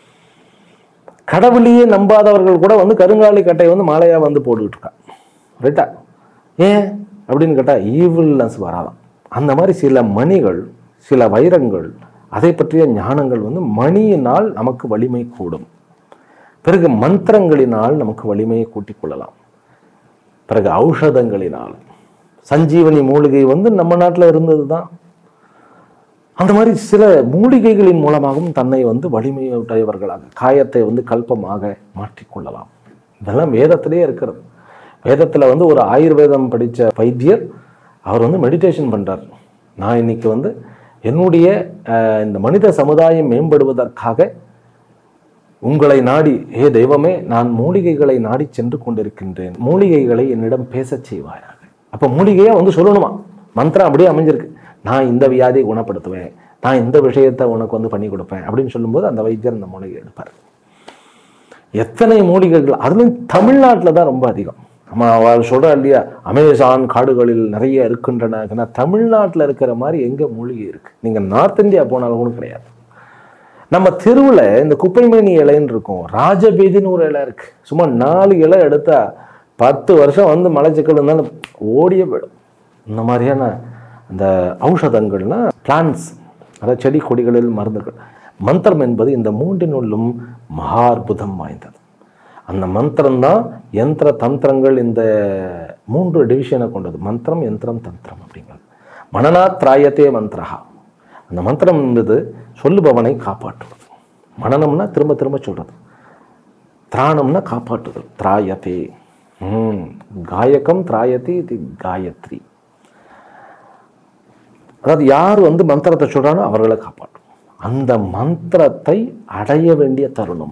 கடவுளையே நம்பாதவர்கள் கூட வந்து கருங்காலி கட்டையை வந்து மாலையா வந்து போட்டுக்கிட்டு இருக்கான் ரைட்டா ஏன் அப்படின்னு கேட்டால் ஈவில்னஸ் வராதாம் அந்த மாதிரி சில மணிகள் சில வைரங்கள் அதை பற்றிய ஞானங்கள் வந்து மணியினால் நமக்கு வலிமை கூடும் பிறகு மந்திரங்களினால் நமக்கு வலிமையை கூட்டிக் கொள்ளலாம் பிறகு ஔஷதங்களினால் சஞ்சீவனி மூலிகை வந்து நம்ம நாட்டில் இருந்தது தான் அந்த மாதிரி சில மூலிகைகளின் மூலமாகவும் தன்னை வந்து வலிமையுடையவர்களாக காயத்தை வந்து கல்பமாக மாற்றிக்கொள்ளலாம் இதெல்லாம் வேதத்திலே இருக்கிறது வேதத்தில் வந்து ஒரு ஆயுர்வேதம் படித்த வைத்தியர் அவர் வந்து மெடிடேஷன் பண்றார் நான் இன்னைக்கு வந்து என்னுடைய அஹ், இந்த மனித சமுதாயம் மேம்படுவதற்காக உங்களை நாடி ஏ தெய்வமே நான் மூலிகைகளை நாடி சென்று கொண்டிருக்கின்றேன் மூலிகைகளை என்னிடம் பேசச் செய்வாயாக அப்போ மூலிகையா வந்து சொல்லணுமா மந்திரம் அப்படியே அமைஞ்சிருக்கு நான் இந்த வியாதியை குணப்படுத்துவேன் நான் இந்த விஷயத்தை உனக்கு வந்து பண்ணி கொடுப்பேன் அப்படின்னு சொல்லும்போது அந்த வைத்தியர் அந்த மூலிகை எடுப்பார் எத்தனை மூலிகைகள் அதுவும் தமிழ்நாட்டில் தான் ரொம்ப அதிகம் நம்ம அவர் சொல்கிறா இல்லையா அமேசான் காடுகளில் நிறைய இருக்கின்றன ஏன்னா தமிழ்நாட்டில் இருக்கிற மாதிரி எங்கே மூலிகை இருக்கு நீங்கள் நார்த் இந்தியா போனாலும் கூட கிடையாது நம்ம தெருவில் இந்த குப்பைமேனி இலைன்னு இருக்கும் ராஜபேதின்னு ஒரு இலை இருக்கு சும்மா நாலு இலை எடுத்தா பத்து வருஷம் வந்து மலைச்சிக்கல் இருந்தாலும் ஓடியே போயிடும் இந்த மாதிரியான அந்த ஔஷதங்கள்னா பிளான்ஸ் அதாவது செடி கொடிகளில் மருந்துகள் மந்திரம் என்பது இந்த மூன்றினுள்ளும் மகா அற்புதம் வாய்ந்தது அந்த மந்திரம் தான் யந்திர தந்திரங்கள் இந்த மூன்று டிவிஷனை கொண்டது மந்திரம் யந்திரம் தந்திரம் அப்படிங்கிறது மனநாத் திராயத்தே மந்திரஹா அந்த மந்திரம் என்பது சொல்லுபவனை காப்பாற்றுவது மனநம்னா திரும்ப திரும்ப சொல்கிறது திராணம்னா காப்பாற்றுதல் திராயத்தே ம் காயகம் திராயத்தே இது காயத்ரி அதாவது யார் வந்து மந்திரத்தை சொல்றானோ அவர்களை காப்பாற்றும் அந்த மந்திரத்தை அடைய வேண்டிய தருணம்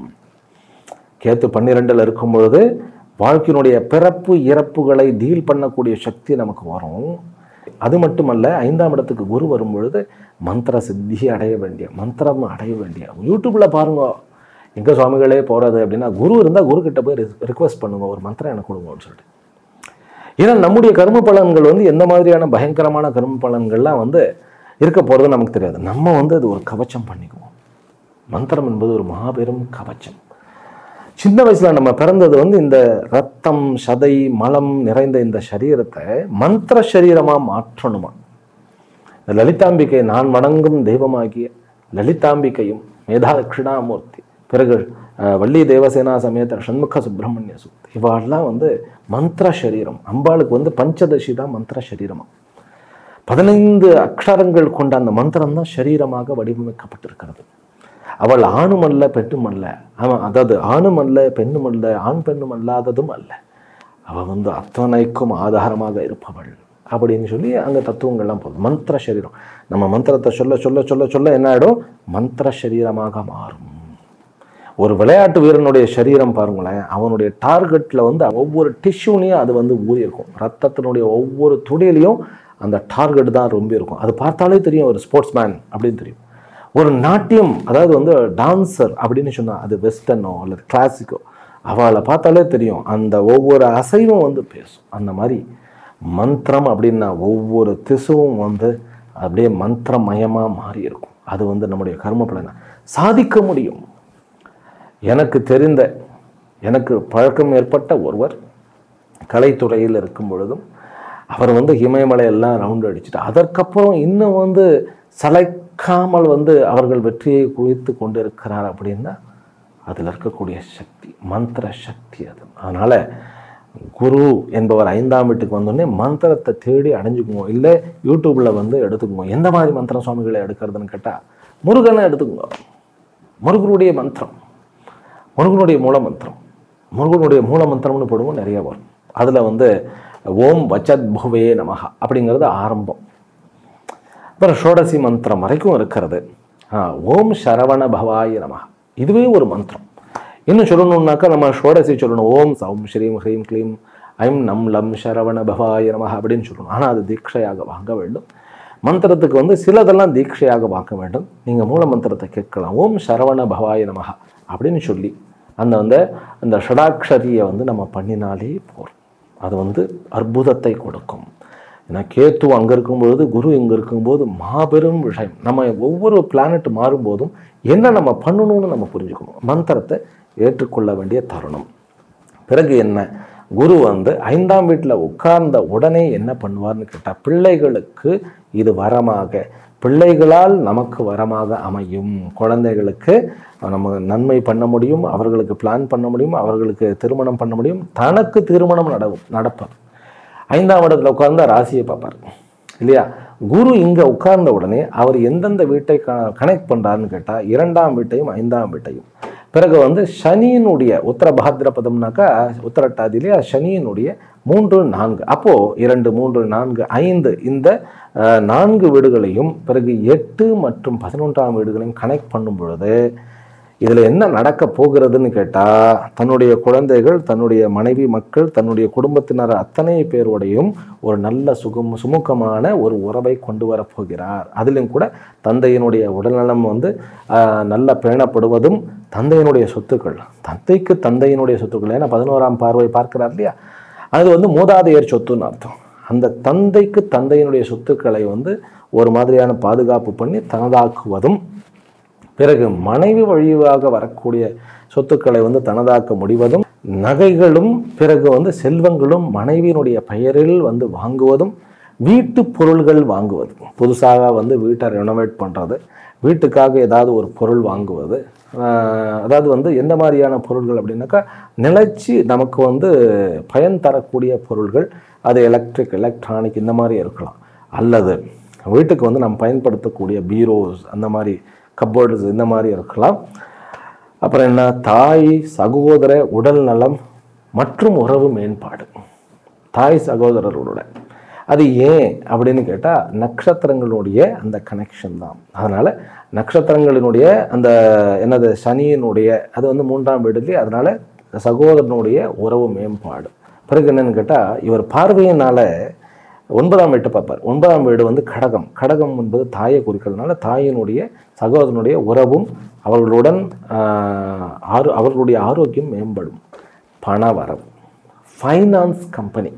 கேத்து பன்னிரெண்டில் இருக்கும் பொழுது வாழ்க்கையினுடைய பிறப்பு இறப்புகளை டீல் பண்ணக்கூடிய சக்தி நமக்கு வரும் அது மட்டுமல்ல ஐந்தாம் இடத்துக்கு குரு வரும் பொழுது மந்திர சித்தி அடைய வேண்டிய மந்திரம் அடைய வேண்டிய யூடியூப்ல பாருங்க எங்க சுவாமிகளே போறது அப்படின்னா குரு இருந்தால் குரு கிட்ட போய் ரிக்வஸ்ட் பண்ணுங்க ஒரு மந்திரம் எனக்கு கொடுங்கன்னு சொல்லிட்டு ஏன்னா நம்முடைய கர்ம பலன்கள் வந்து எந்த மாதிரியான பயங்கரமான கர்ம பலன்கள்லாம் வந்து இருக்க போகிறது நமக்கு தெரியாது நம்ம வந்து அது ஒரு கவச்சம் பண்ணிக்குவோம் மந்திரம் என்பது ஒரு மாபெரும் கவச்சம் சின்ன வயசுல நம்ம பிறந்தது வந்து இந்த ரத்தம் சதை மலம் நிறைந்த இந்த சரீரத்தை மந்திர சரீரமா மாற்றணுமா இந்த லலிதாம்பிகை நான் வணங்கும் தெய்வமாகிய லலிதாம்பிகையும் மேதா தட்சிணாமூர்த்தி பிறகு அஹ், வள்ளி தேவசேனா சமேத சண்முக சுப்பிரமணிய சுத் இவாள்லாம் வந்து மந்திர சரீரம் அம்பாளுக்கு வந்து பஞ்சதசி தான் மந்திர சரீரமா பதினைந்து அக்ஷரங்கள் கொண்ட அந்த மந்திரம் தான் சரீரமாக வடிவமைக்கப்பட்டிருக்கிறது அவள் ஆணும் அல்ல பெண்ணும் அல்ல அவன் அதாவது ஆணும் அல்ல பெண்ணும் அல்ல ஆண் பெண்ணும் அல்லாததும் அல்ல அவள் வந்து அத்தனைக்கும் ஆதாரமாக இருப்பவள் அப்படின்னு சொல்லி அங்கே தத்துவங்கள்லாம் போதும் மந்திர சரீரம் நம்ம மந்திரத்தை சொல்ல சொல்ல சொல்ல சொல்ல என்ன ஆயிடும் மந்திர சரீரமாக மாறும் ஒரு விளையாட்டு வீரனுடைய சரீரம் பாருங்களேன் அவனுடைய டார்கெட்ல வந்து ஒவ்வொரு டிஷ்யூனையும் அது வந்து ஊறி இருக்கும் ரத்தத்தினுடைய ஒவ்வொரு துடியிலையும் அந்த டார்கெட் தான் ரொம்ப இருக்கும் அது பார்த்தாலே தெரியும் ஒரு ஸ்போர்ட்ஸ் மேன் அப்படின்னு தெரியும் ஒரு நாட்டியம் அதாவது வந்து டான்சர் அப்படின்னு சொன்னா அது வெஸ்டர்னோ அல்லது கிளாசிக்கோ அவளை பார்த்தாலே தெரியும் அந்த ஒவ்வொரு அசைவும் வந்து பேசும் அந்த மாதிரி மந்திரம் அப்படின்னா ஒவ்வொரு திசுவும் வந்து அப்படியே மந்திரமயமாக மாறி இருக்கும் அது வந்து நம்முடைய கர்ம பலனை சாதிக்க முடியும் எனக்கு தெரிந்த எனக்கு பழக்கம் ஏற்பட்ட ஒருவர் கலைத்துறையில் இருக்கும் பொழுதும் அவர் வந்து இமயமலை எல்லாம் ரவுண்ட் அடிச்சுட்டு அதற்கப்புறம் இன்னும் வந்து சளைக்காமல் வந்து அவர்கள் வெற்றியை குவித்து கொண்டு இருக்கிறார் அப்படின்னா அதில் இருக்கக்கூடிய சக்தி மந்திர சக்தி அது அதனால குரு என்பவர் ஐந்தாம் வீட்டுக்கு வந்தோடனே மந்திரத்தை தேடி அடைஞ்சுக்குவோம் இல்லை யூடியூப்ல வந்து எடுத்துக்குவோம் எந்த மாதிரி மந்திரம் சுவாமிகளை எடுக்கிறதுன்னு கேட்டால் முருகனை எடுத்துக்குங்க முருகனுடைய மந்திரம் முருகனுடைய மூல மந்திரம் முருகனுடைய மூல மந்திரம்னு போடுவோம் நிறைய வரும் அதில் வந்து ஓம் வச்சத் புவே நமஹ அப்படிங்கிறது ஆரம்பம் அப்புறம் ஷோடசி மந்திரம் வரைக்கும் இருக்கிறது ஆ, ஓம் சரவண பவாய நமஹ இதுவே ஒரு மந்திரம் இன்னும் சொல்லணும்னாக்கா நம்ம ஷோடசி சொல்லணும் ஓம் சௌம் ஸ்ரீம் ஹ்ரீம் க்ளீம் ஐம் நம் லம் சரவண பவாய நமஹ அப்படின்னு சொல்லணும் ஆனால் அது தீட்சையாக வாங்க வேண்டும் மந்திரத்துக்கு வந்து சிலதெல்லாம் தீட்சையாக வாங்க வேண்டும் நீங்கள் மூல மந்திரத்தை கேட்கலாம் ஓம் சரவண பவாய நமஹ அப்படின்னு சொல்லி அந்த வந்து அந்த ஷடாக்ஷரியை வந்து நம்ம பண்ணினாலே போதும் அது வந்து அற்புதத்தை கொடுக்கும் ஏன்னா கேத்து அங்கே இருக்கும்பொழுது குரு இங்கே இருக்கும்போது மாபெரும் விஷயம் நம்ம ஒவ்வொரு பிளானட் மாறும்போதும் என்ன நம்ம பண்ணணும்னு நம்ம புரிஞ்சுக்கணும் மந்திரத்தை ஏற்றுக்கொள்ள வேண்டிய தருணம் பிறகு என்ன குரு வந்து ஐந்தாம் வீட்டில் உட்கார்ந்த உடனே என்ன பண்ணுவார்னு கேட்டால் பிள்ளைகளுக்கு இது வரமாக பிள்ளைகளால் நமக்கு வரமாக அமையும் குழந்தைகளுக்கு நம்ம நன்மை பண்ண முடியும் அவர்களுக்கு பிளான் பண்ண முடியும் அவர்களுக்கு திருமணம் பண்ண முடியும் தனக்கு திருமணம் நடவும் நடப்பது ஐந்தாம் இடத்துல உட்கார்ந்தா ராசியை பார்ப்பார் இல்லையா குரு இங்கே உட்கார்ந்த உடனே அவர் எந்தெந்த வீட்டை கனெக்ட் பண்ணுறாருன்னு கேட்டால் இரண்டாம் வீட்டையும் ஐந்தாம் வீட்டையும் பிறகு வந்து சனியினுடைய உத்தர பாத்திரபதம்னாக்கா உத்தரட்டாதி இல்லையா சனியினுடைய மூன்று நான்கு அப்போ இரண்டு மூன்று நான்கு ஐந்து இந்த அஹ், நான்கு வீடுகளையும் பிறகு எட்டு மற்றும் பதினொன்றாம் வீடுகளையும் கனெக்ட் பண்ணும் பொழுது இதில் என்ன நடக்க போகிறதுன்னு கேட்டால் தன்னுடைய குழந்தைகள் தன்னுடைய மனைவி மக்கள் தன்னுடைய குடும்பத்தினர் அத்தனை பேரோடையும் ஒரு நல்ல சுகம் சுமூகமான ஒரு உறவை கொண்டு வரப் போகிறார் அதிலும் கூட தந்தையினுடைய உடல்நலம் வந்து ஆஹ், நல்ல பேணப்படுவதும் தந்தையினுடைய சொத்துக்கள் தந்தைக்கு தந்தையினுடைய சொத்துக்கள் ஏன்னா பதினோராம் பார்வை பார்க்கிறார் இல்லையா அது வந்து மூதாதையர் சொத்துன்னு அர்த்தம் அந்த தந்தைக்கு தந்தையினுடைய சொத்துக்களை வந்து ஒரு மாதிரியான பாதுகாப்பு பண்ணி தனதாக்குவதும் பிறகு மனைவி வழியாக வரக்கூடிய சொத்துக்களை வந்து தனதாக்க முடிவதும் நகைகளும் பிறகு வந்து செல்வங்களும் மனைவியினுடைய பெயரில் வந்து வாங்குவதும் வீட்டு பொருள்கள் வாங்குவது புதுசாக வந்து வீட்டை ரெனோவேட் பண்ணுறது வீட்டுக்காக ஏதாவது ஒரு பொருள் வாங்குவது ஆஹ் அதாவது வந்து எந்த மாதிரியான பொருள்கள் அப்படின்னாக்கா நிலைச்சு நமக்கு வந்து பயன் தரக்கூடிய பொருள்கள் அது எலக்ட்ரிக் எலக்ட்ரானிக் இந்த மாதிரி இருக்கலாம் அல்லது வீட்டுக்கு வந்து நம்ம பயன்படுத்தக்கூடிய பீரோஸ் அந்த மாதிரி கப்போர்ட்ஸ் இந்த மாதிரி இருக்கலாம் அப்புறம் என்ன தாய் சகோதர உடல் நலம் மற்றும் உறவு மேம்பாடு தாய் சகோதரர்களோட அது ஏன் அப்படின்னு கேட்டால் நட்சத்திரங்களுடைய அந்த கனெக்ஷன் தான் அதனால் நட்சத்திரங்களினுடைய அந்த என்னது சனியினுடைய அது வந்து மூன்றாம் வீடுலேயே அதனால் சகோதரனுடைய உறவு மேம்பாடு பிறகு என்னன்னு கேட்டால் இவர் பார்வையினால ஒன்பதாம் வீட்டை பார்ப்பார் ஒன்பதாம் வீடு வந்து கடகம் கடகம் என்பது தாயை குறிக்கிறதுனால தாயினுடைய சகோதரனுடைய உறவும் அவர்களுடன் ஆஹ், ஆரோ அவர்களுடைய ஆரோக்கியம் மேம்படும் பண வரவு ஃபைனான்ஸ் கம்பெனி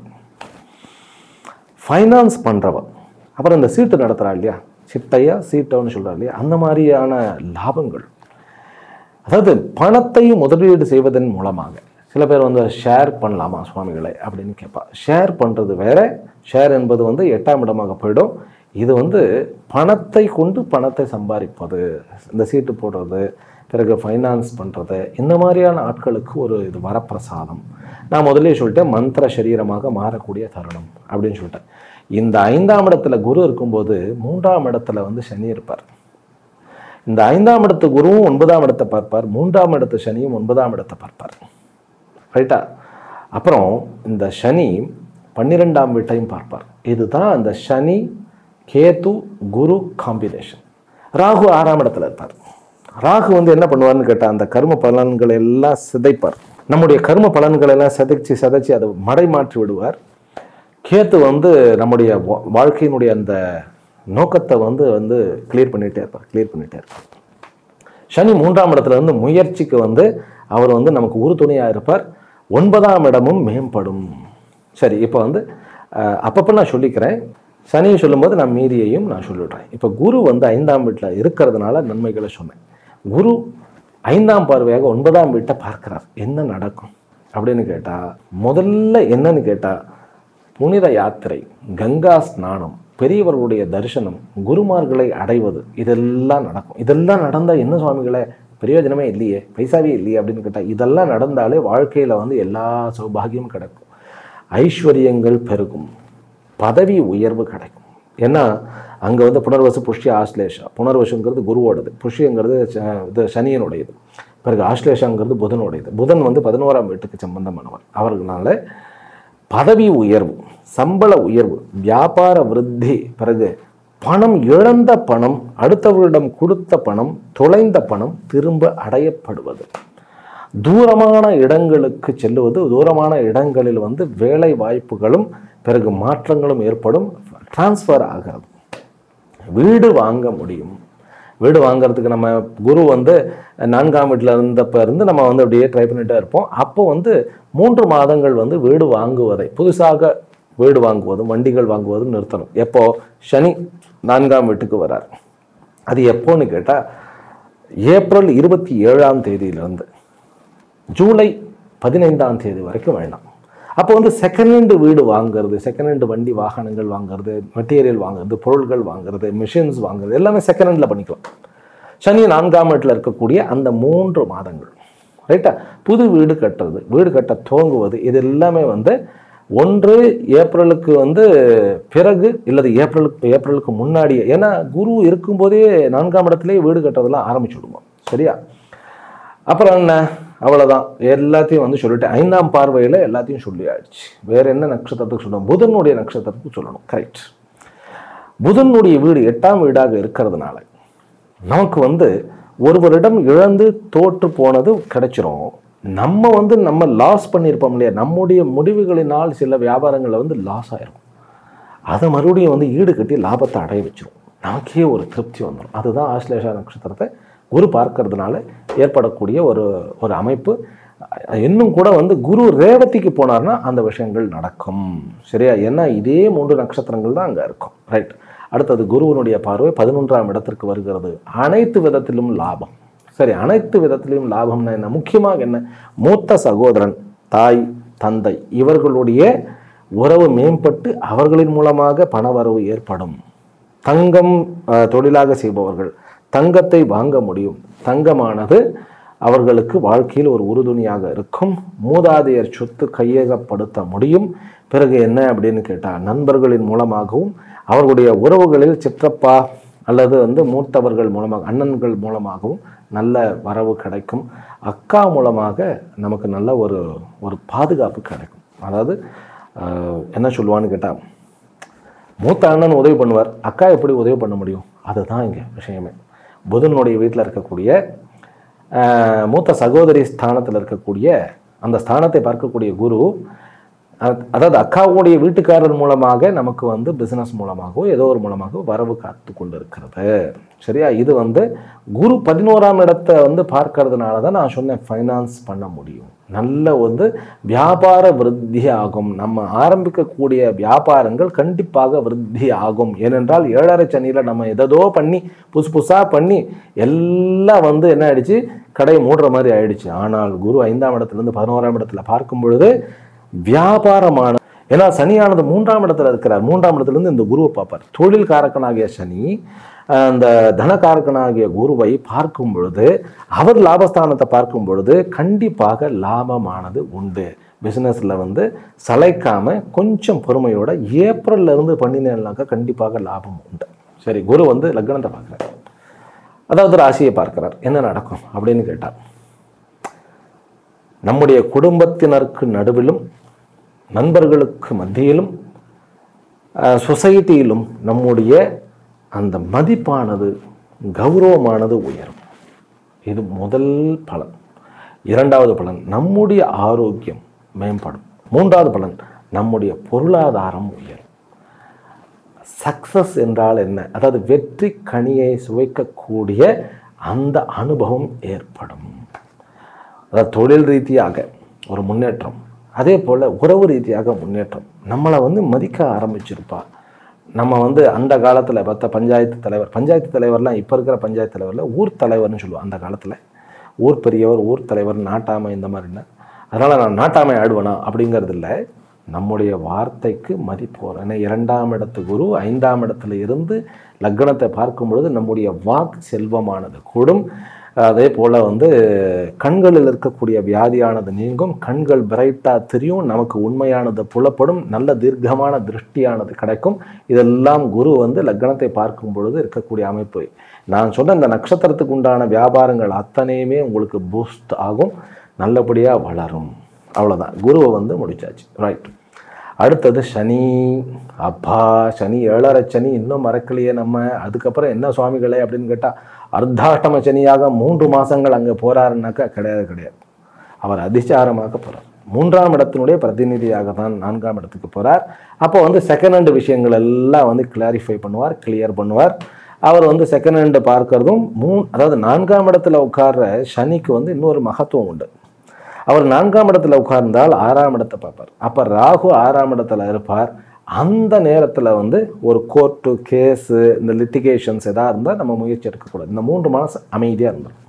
ஃபைனான்ஸ் பண்ணுறவன் அப்புறம் இந்த சீட்டு நடத்துகிறா இல்லையா சிட்டையா சீட்டோன்னு சொல்கிறா இல்லையா அந்த மாதிரியான லாபங்கள் அதாவது பணத்தையும் முதலீடு செய்வதன் மூலமாக சில பேர் வந்து ஷேர் பண்ணலாமா சுவாமிகளை அப்படின்னு கேட்பா ஷேர் பண்ணுறது வேற ஷேர் என்பது வந்து எட்டாம் இடமாக போயிடும் இது வந்து பணத்தை கொண்டு பணத்தை சம்பாதிப்பது இந்த சீட்டு போடுறது பிறகு ஃபைனான்ஸ் பண்ணுறது இந்த மாதிரியான ஆட்களுக்கு ஒரு இது வரப்பிரசாதம் நான் முதல்லயே சொல்லிட்டேன் மந்திர சரீரமாக மாறக்கூடிய தருணம் அப்படின்னு சொல்லிட்டேன் இந்த ஐந்தாம் இடத்துல குரு இருக்கும்போது மூன்றாம் இடத்துல வந்து சனி இருப்பார் இந்த ஐந்தாம் இடத்து குருவும் ஒன்பதாம் இடத்தை பார்ப்பார் மூன்றாம் இடத்து சனியும் ஒன்பதாம் இடத்தை பார்ப்பார் ரைட்டா அப்புறம் இந்த சனி பன்னிரெண்டாம் வீட்டையும் பார்ப்பார் இதுதான் அந்த சனி கேது குரு காம்பினேஷன் ராகு ஆறாம் இடத்துல இருப்பார் ராகு வந்து என்ன பண்ணுவார்னு கேட்டால் அந்த கர்ம பலன்களை எல்லாம் சிதைப்பார் நம்முடைய கர்ம பலன்களை எல்லாம் சிதைச்சு சிதைச்சு அதை மடை மாற்றி விடுவார் கேத்து வந்து நம்முடைய வா- வாழ்க்கையினுடைய அந்த நோக்கத்தை வந்து வந்து கிளியர் பண்ணிட்டே இருப்பார் கிளியர் பண்ணிட்டே இருப்பார் சனி மூன்றாம் இடத்துல இருந்து முயற்சிக்கு வந்து அவர் வந்து நமக்கு உறுதுணையாக இருப்பார் ஒன்பதாம் இடமும் மேம்படும் சரி இப்போ வந்து அஹ், அப்பப்போ நான் சொல்லிக்கிறேன் சனியை சொல்லும்போது நான் மீதியையும் நான் சொல்லிடுறேன் இப்போ குரு வந்து ஐந்தாம் வீட்டில் இருக்கிறதுனால நன்மைகளை சொன்னேன் குரு ஐந்தாம் பார்வையாக ஒன்பதாம் வீட்டை பார்க்கிறார் என்ன நடக்கும் அப்படின்னு கேட்டால் முதல்ல என்னன்னு கேட்டால் புனித யாத்திரை கங்கா ஸ்நானம் பெரியவர்களுடைய தரிசனம் குருமார்களை அடைவது இதெல்லாம் நடக்கும் இதெல்லாம் நடந்தால் என்ன சுவாமிகளே பிரயோஜனமே இல்லையே பைசாவே இல்லையே அப்படின்னு கேட்டால் இதெல்லாம் நடந்தாலே வாழ்க்கையில் வந்து எல்லா சௌபாகியமும் கிடைக்கும் ஐஸ்வர்யங்கள் பெருகும் பதவி உயர்வு கிடைக்கும் ஏன்னா அங்கே வந்து புனர்வசு புஷ்ய ஆஸ்லேஷா புனர்வசுங்கிறது குருவோடது புஷ்யங்கிறது ச- இது சனியனுடையது பிறகு ஆஸ்லேஷாங்கிறது புதனுடையது புதன் வந்து பதினோராம் வீட்டுக்கு சம்பந்தமானவர் அவர்களால பதவி உயர்வு சம்பள உயர்வு வியாபார விருத்தி பிறகு பணம் இழந்த பணம் அடுத்தவர்களிடம் கொடுத்த பணம் தொலைந்த பணம் திரும்ப அடையப்படுவது தூரமான இடங்களுக்கு செல்லுவது தூரமான இடங்களில் வந்து வேலை வாய்ப்புகளும் பிறகு மாற்றங்களும் ஏற்படும் டிரான்ஸ்ஃபர் ஆகிறது வீடு வாங்க முடியும் வீடு வாங்குறதுக்கு நம்ம குரு வந்து நான்காம் வீட்டில் இருந்தப்ப இருந்து நம்ம வந்து அப்படியே ட்ரை பண்ணிட்டே இருப்போம் அப்போ வந்து மூன்று மாதங்கள் வந்து வீடு வாங்குவதை புதுசாக வீடு வாங்குவதும் வண்டிகள் வாங்குவதும் நிறுத்தணும் எப்போ சனி நான்காம் வீட்டுக்கு வரார் அது எப்போன்னு கேட்டால் ஏப்ரல் இருபத்தி ஏழாம் தேதியிலிருந்து ஜூலை பதினைந்தாம் தேதி வரைக்கும் வேண்டாம் அப்போ வந்து செகண்ட் ஹேண்டு வீடு வாங்குறது செகண்ட் ஹேண்டு வண்டி வாகனங்கள் வாங்குறது மெட்டீரியல் வாங்குறது பொருட்கள் வாங்குறது மிஷின்ஸ் வாங்குறது எல்லாமே செகண்ட் ஹேண்டில் பண்ணிக்கலாம் சனி நான்காம் இடத்துல இருக்கக்கூடிய அந்த மூன்று மாதங்கள் ரைட்டா புது வீடு கட்டுறது வீடு கட்ட துவங்குவது இது எல்லாமே வந்து ஒன்று ஏப்ரலுக்கு வந்து பிறகு இல்லது ஏப்ரலுக்கு ஏப்ரலுக்கு முன்னாடியே ஏன்னா குரு இருக்கும்போதே நான்காம் இடத்துலயே வீடு கட்டுறதெல்லாம் ஆரம்பிச்சு விடுவோம் சரியா அப்புறம் என்ன அவ்வளவுதான் எல்லாத்தையும் வந்து சொல்லிட்டு ஐந்தாம் பார்வையில் எல்லாத்தையும் சொல்லி ஆயிடுச்சு வேற என்ன நட்சத்திரத்துக்கு சொல்லணும் புதனுடைய நட்சத்திரத்துக்கு சொல்லணும் கரெக்ட் புதனுடைய வீடு எட்டாம் வீடாக இருக்கிறதுனால நமக்கு வந்து ஒருவரிடம் இழந்து தோற்று போனது கிடைச்சிரும் நம்ம வந்து நம்ம லாஸ் பண்ணியிருப்போம் இல்லையா நம்முடைய முடிவுகளினால் சில வியாபாரங்களில் வந்து லாஸ் ஆயிருக்கும் அதை மறுபடியும் வந்து ஈடு கட்டி லாபத்தை அடைய வச்சிரும் நமக்கே ஒரு திருப்தி வந்துடும் அதுதான் ஆஸ்லேஷா நட்சத்திரத்தை குரு பார்க்கறதுனால ஏற்படக்கூடிய ஒரு ஒரு அமைப்பு இன்னும் கூட வந்து குரு ரேவதிக்கு போனார்னா அந்த விஷயங்கள் நடக்கும் சரியா ஏன்னா இதே மூன்று நட்சத்திரங்கள் தான் அங்கே இருக்கும் ரைட் அடுத்தது குருவினுடைய பார்வை பதினொன்றாம் இடத்திற்கு வருகிறது அனைத்து விதத்திலும் லாபம் சரி அனைத்து விதத்திலும் லாபம்னா என்ன முக்கியமாக என்ன மூத்த சகோதரன் தாய் தந்தை இவர்களுடைய உறவு மேம்பட்டு அவர்களின் மூலமாக பணவரவு ஏற்படும் தங்கம் அஹ், தொழிலாக செய்பவர்கள் தங்கத்தை வாங்க முடியும் தங்கமானது அவர்களுக்கு வாழ்க்கையில் ஒரு உறுதுணையாக இருக்கும் மூதாதையர் சொத்து கையகப்படுத்த முடியும் பிறகு என்ன அப்படின்னு கேட்டால் நண்பர்களின் மூலமாகவும் அவர்களுடைய உறவுகளில் சிற்றப்பா அல்லது வந்து மூத்தவர்கள் மூலமாக அண்ணன்கள் மூலமாகவும் நல்ல வரவு கிடைக்கும் அக்கா மூலமாக நமக்கு நல்ல ஒரு ஒரு பாதுகாப்பு கிடைக்கும் அதாவது ஆஹ், என்ன சொல்லுவான்னு கேட்டால் மூத்த அண்ணன் உதவி பண்ணுவார் அக்கா எப்படி உதவி பண்ண முடியும் அதுதான் இங்கே விஷயமே புதனுடைய வீட்டில் இருக்கக்கூடிய ஆஹ், மூத்த சகோதரி ஸ்தானத்தில் இருக்கக்கூடிய அந்த ஸ்தானத்தை பார்க்கக்கூடிய குரு அத்- அதாவது அக்காவுடைய வீட்டுக்காரர் மூலமாக நமக்கு வந்து பிஸ்னஸ் மூலமாகவோ ஏதோ ஒரு மூலமாக வரவு காத்து கொண்டு இருக்கிறது சரியா இது வந்து குரு பதினோராம் இடத்தை வந்து பார்க்கறதுனால தான் நான் சொன்னேன் ஃபைனான்ஸ் பண்ண முடியும் நல்ல வந்து வியாபார விருத்தி ஆகும் நம்ம ஆரம்பிக்கக்கூடிய வியாபாரங்கள் கண்டிப்பாக விருத்தி ஆகும் ஏனென்றால் ஏழரை சனியில் நம்ம எதோ பண்ணி புதுசு புதுசாக பண்ணி எல்லாம் வந்து என்ன ஆயிடுச்சு கடையை மூடுற மாதிரி ஆயிடுச்சு ஆனால் குரு ஐந்தாம் இடத்துலேருந்து பதினோராம் இடத்துல பார்க்கும் பொழுது வியாபாரமான ஏன்னா சனியானது மூன்றாம் இடத்துல இருக்கிறார் மூன்றாம் இடத்துல இருந்து இந்த குருவை பார்ப்பார் தொழில் காரகனாகிய சனி அஹ், இந்த தனகாரகனாகிய குருவை பார்க்கும் பொழுது அவர் லாபஸ்தானத்தை பார்க்கும் பொழுது கண்டிப்பாக லாபமானது உண்டு பிஸ்னஸில் வந்து சளைக்காம கொஞ்சம் பொறுமையோட ஏப்ரல்ல இருந்து பண்ணினேன்னாக்கா கண்டிப்பாக லாபம் உண்டு சரி குரு வந்து லக்னத்தை பார்க்குறார் அதாவது ராசியை பார்க்கிறார் என்ன நடக்கும் அப்படின்னு கேட்டார் நம்முடைய குடும்பத்தினருக்கு நடுவிலும் நண்பர்களுக்கு மத்தியிலும் அஹ், சொசைட்டியிலும் நம்முடைய அந்த மதிப்பானது கௌரவமானது உயரும் இது முதல் பலன் இரண்டாவது பலன் நம்முடைய ஆரோக்கியம் மேம்படும் மூன்றாவது பலன் நம்முடைய பொருளாதாரம் உயரும் சக்சஸ் என்றால் என்ன அதாவது வெற்றி கனியை சுவைக்கக்கூடிய அந்த அனுபவம் ஏற்படும் அதாவது தொழில் ரீதியாக ஒரு முன்னேற்றம் அதே போல் உறவு ரீதியாக முன்னேற்றம் நம்மளை வந்து மதிக்க ஆரம்பிச்சிருப்பா நம்ம வந்து அந்த காலத்தில் பார்த்தா பஞ்சாயத்து தலைவர் பஞ்சாயத்து தலைவர்லாம் இப்போ இருக்கிற பஞ்சாயத்து தலைவரில் ஊர் தலைவர்னு சொல்லுவோம் அந்த காலத்தில் ஊர் பெரியவர் ஊர் தலைவர் நாட்டாமை இந்த மாதிரின்னா அதனால் நான் நாட்டாமை ஆடுவேனா அப்படிங்கிறது இல்லை நம்முடைய வார்த்தைக்கு மதிப்பு வரும் ஏன்னா இரண்டாம் இடத்து குரு ஐந்தாம் இடத்துல இருந்து லக்னத்தை பார்க்கும் பொழுது நம்முடைய வாக்கு செல்வமானது கூடும் அதே போல் வந்து கண்களில் இருக்கக்கூடிய வியாதியானது நீங்கும் கண்கள் பிரைட்டாக தெரியும் நமக்கு உண்மையானது புலப்படும் நல்ல தீர்க்கமான திருஷ்டியானது கிடைக்கும் இதெல்லாம் குரு வந்து லக்னத்தை பார்க்கும் பொழுது இருக்கக்கூடிய அமைப்பு நான் சொன்ன இந்த நட்சத்திரத்துக்கு உண்டான வியாபாரங்கள் அத்தனையுமே உங்களுக்கு பூஸ்ட் ஆகும் நல்லபடியாக வளரும் அவ்வளோதான் குருவை வந்து முடிச்சாச்சு ரைட் அடுத்தது சனி அப்பா சனி ஏழரை சனி இன்னும் மறக்கலையே நம்ம அதுக்கப்புறம் என்ன சுவாமிகளே அப்படின்னு கேட்டால் அர்த்தாஷ்டம சனியாக மூன்று மாதங்கள் அங்கே போகிறாருனாக்கா கிடையாது கிடையாது அவர் அதிசாரமாக போகிறார் மூன்றாம் இடத்தினுடைய பிரதிநிதியாக தான் நான்காம் இடத்துக்கு போகிறார் அப்போ வந்து செகண்ட் ஹேண்ட் விஷயங்கள் எல்லாம் வந்து கிளாரிஃபை பண்ணுவார் கிளியர் பண்ணுவார் அவர் வந்து செகண்ட் ஹேண்டு பார்க்கறதும் மூ அதாவது நான்காம் இடத்துல உட்கார்ற சனிக்கு வந்து இன்னொரு மகத்துவம் உண்டு அவர் நான்காம் இடத்துல உட்கார்ந்தால் ஆறாம் இடத்தை பார்ப்பார் அப்போ ராகு ஆறாம் இடத்துல இருப்பார் அந்த நேரத்தில் வந்து ஒரு கோர்ட்டு கேஸு இந்த லிட்டிகேஷன்ஸ் எதாக இருந்தால் நம்ம முயற்சி எடுக்கக்கூடாது இந்த மூன்று மாதம் அமைதியாக இருந்துடும்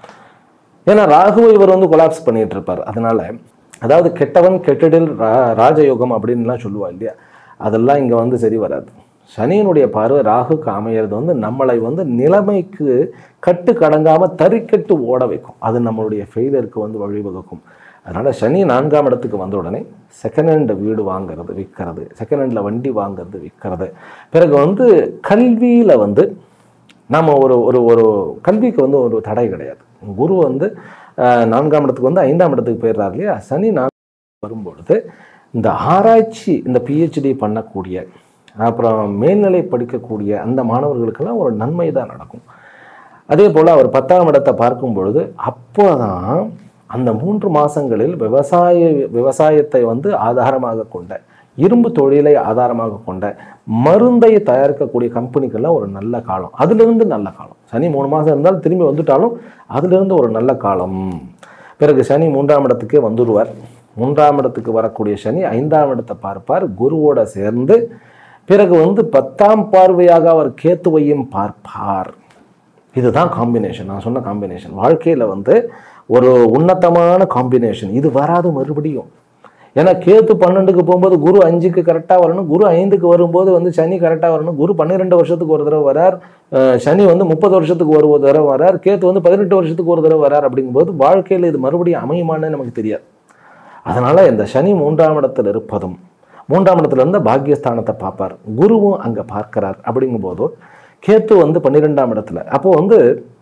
ஏன்னா ராகுவை இவர் வந்து கொலாப்ஸ் பண்ணிட்டு இருப்பார் அதனால அதாவது கெட்டவன் கெட்டிடில் ரா ராஜயோகம் அப்படின்லாம் சொல்லுவா இல்லையா அதெல்லாம் இங்கே வந்து சரி வராது சனியினுடைய பார்வை ராகுக்கு அமையிறது வந்து நம்மளை வந்து நிலைமைக்கு கட்டு கடங்காமல் தறிக்கட்டு ஓட வைக்கும் அது நம்மளுடைய ஃபெயிலியருக்கு வந்து வழிவகுக்கும் அதனால் சனி நான்காம் இடத்துக்கு வந்த உடனே செகண்ட் ஹேண்ட் வீடு வாங்குறது விற்கிறது செகண்ட் ஹேண்டில் வண்டி வாங்குறது விற்கிறது பிறகு வந்து கல்வியில் வந்து நம்ம ஒரு ஒரு ஒரு கல்விக்கு வந்து ஒரு தடை கிடையாது குரு வந்து அஹ், நான்காம் இடத்துக்கு வந்து ஐந்தாம் இடத்துக்கு போயிடுறாரு இல்லையா சனி நான் வரும்பொழுது இந்த ஆராய்ச்சி இந்த பிஹெச்டி பண்ணக்கூடிய அப்புறம் மேல்நிலை படிக்கக்கூடிய அந்த மாணவர்களுக்கெல்லாம் ஒரு நன்மை தான் நடக்கும் அதே போல் அவர் பத்தாம் இடத்தை பார்க்கும் பொழுது அப்போ தான் அந்த மூன்று மாதங்களில் விவசாய விவசாயத்தை வந்து ஆதாரமாக கொண்ட இரும்பு தொழிலை ஆதாரமாக கொண்ட மருந்தை தயாரிக்கக்கூடிய கம்பெனிக்கெல்லாம் ஒரு நல்ல காலம் அதிலிருந்து நல்ல காலம் சனி மூணு மாதம் இருந்தால் திரும்பி வந்துட்டாலும் அதிலிருந்து ஒரு நல்ல காலம் பிறகு சனி மூன்றாம் இடத்துக்கே வந்துடுவார் மூன்றாம் இடத்துக்கு வரக்கூடிய சனி ஐந்தாம் இடத்தை பார்ப்பார் குருவோட சேர்ந்து பிறகு வந்து பத்தாம் பார்வையாக அவர் கேத்துவையும் பார்ப்பார் இதுதான் காம்பினேஷன் நான் சொன்ன காம்பினேஷன் வாழ்க்கையில் வந்து ஒரு உன்னதமான காம்பினேஷன் இது வராது மறுபடியும் ஏன்னா கேத்து பன்னெண்டுக்கு போகும்போது குரு அஞ்சுக்கு கரெக்டாக வரணும் குரு ஐந்துக்கு வரும்போது வந்து சனி கரெக்டாக வரணும் குரு பன்னிரெண்டு வருஷத்துக்கு ஒரு தடவை வரார் அஹ் சனி வந்து முப்பது வருஷத்துக்கு ஒரு தடவை வரார் கேத்து வந்து பதினெட்டு வருஷத்துக்கு ஒரு தடவை வரார் அப்படிங்கும்போது வாழ்க்கையில் இது மறுபடியும் அமையுமான்னு நமக்கு தெரியாது அதனால் இந்த சனி மூன்றாம் இடத்தில் இருப்பதும் மூன்றாம் இடத்துல இருந்து பாக்கியஸ்தானத்தை பார்ப்பார் குருவும் அங்கே பார்க்கிறார் அப்படிங்கும்போது கேத்து வந்து பன்னிரெண்டாம் இடத்துல அப்போ வந்து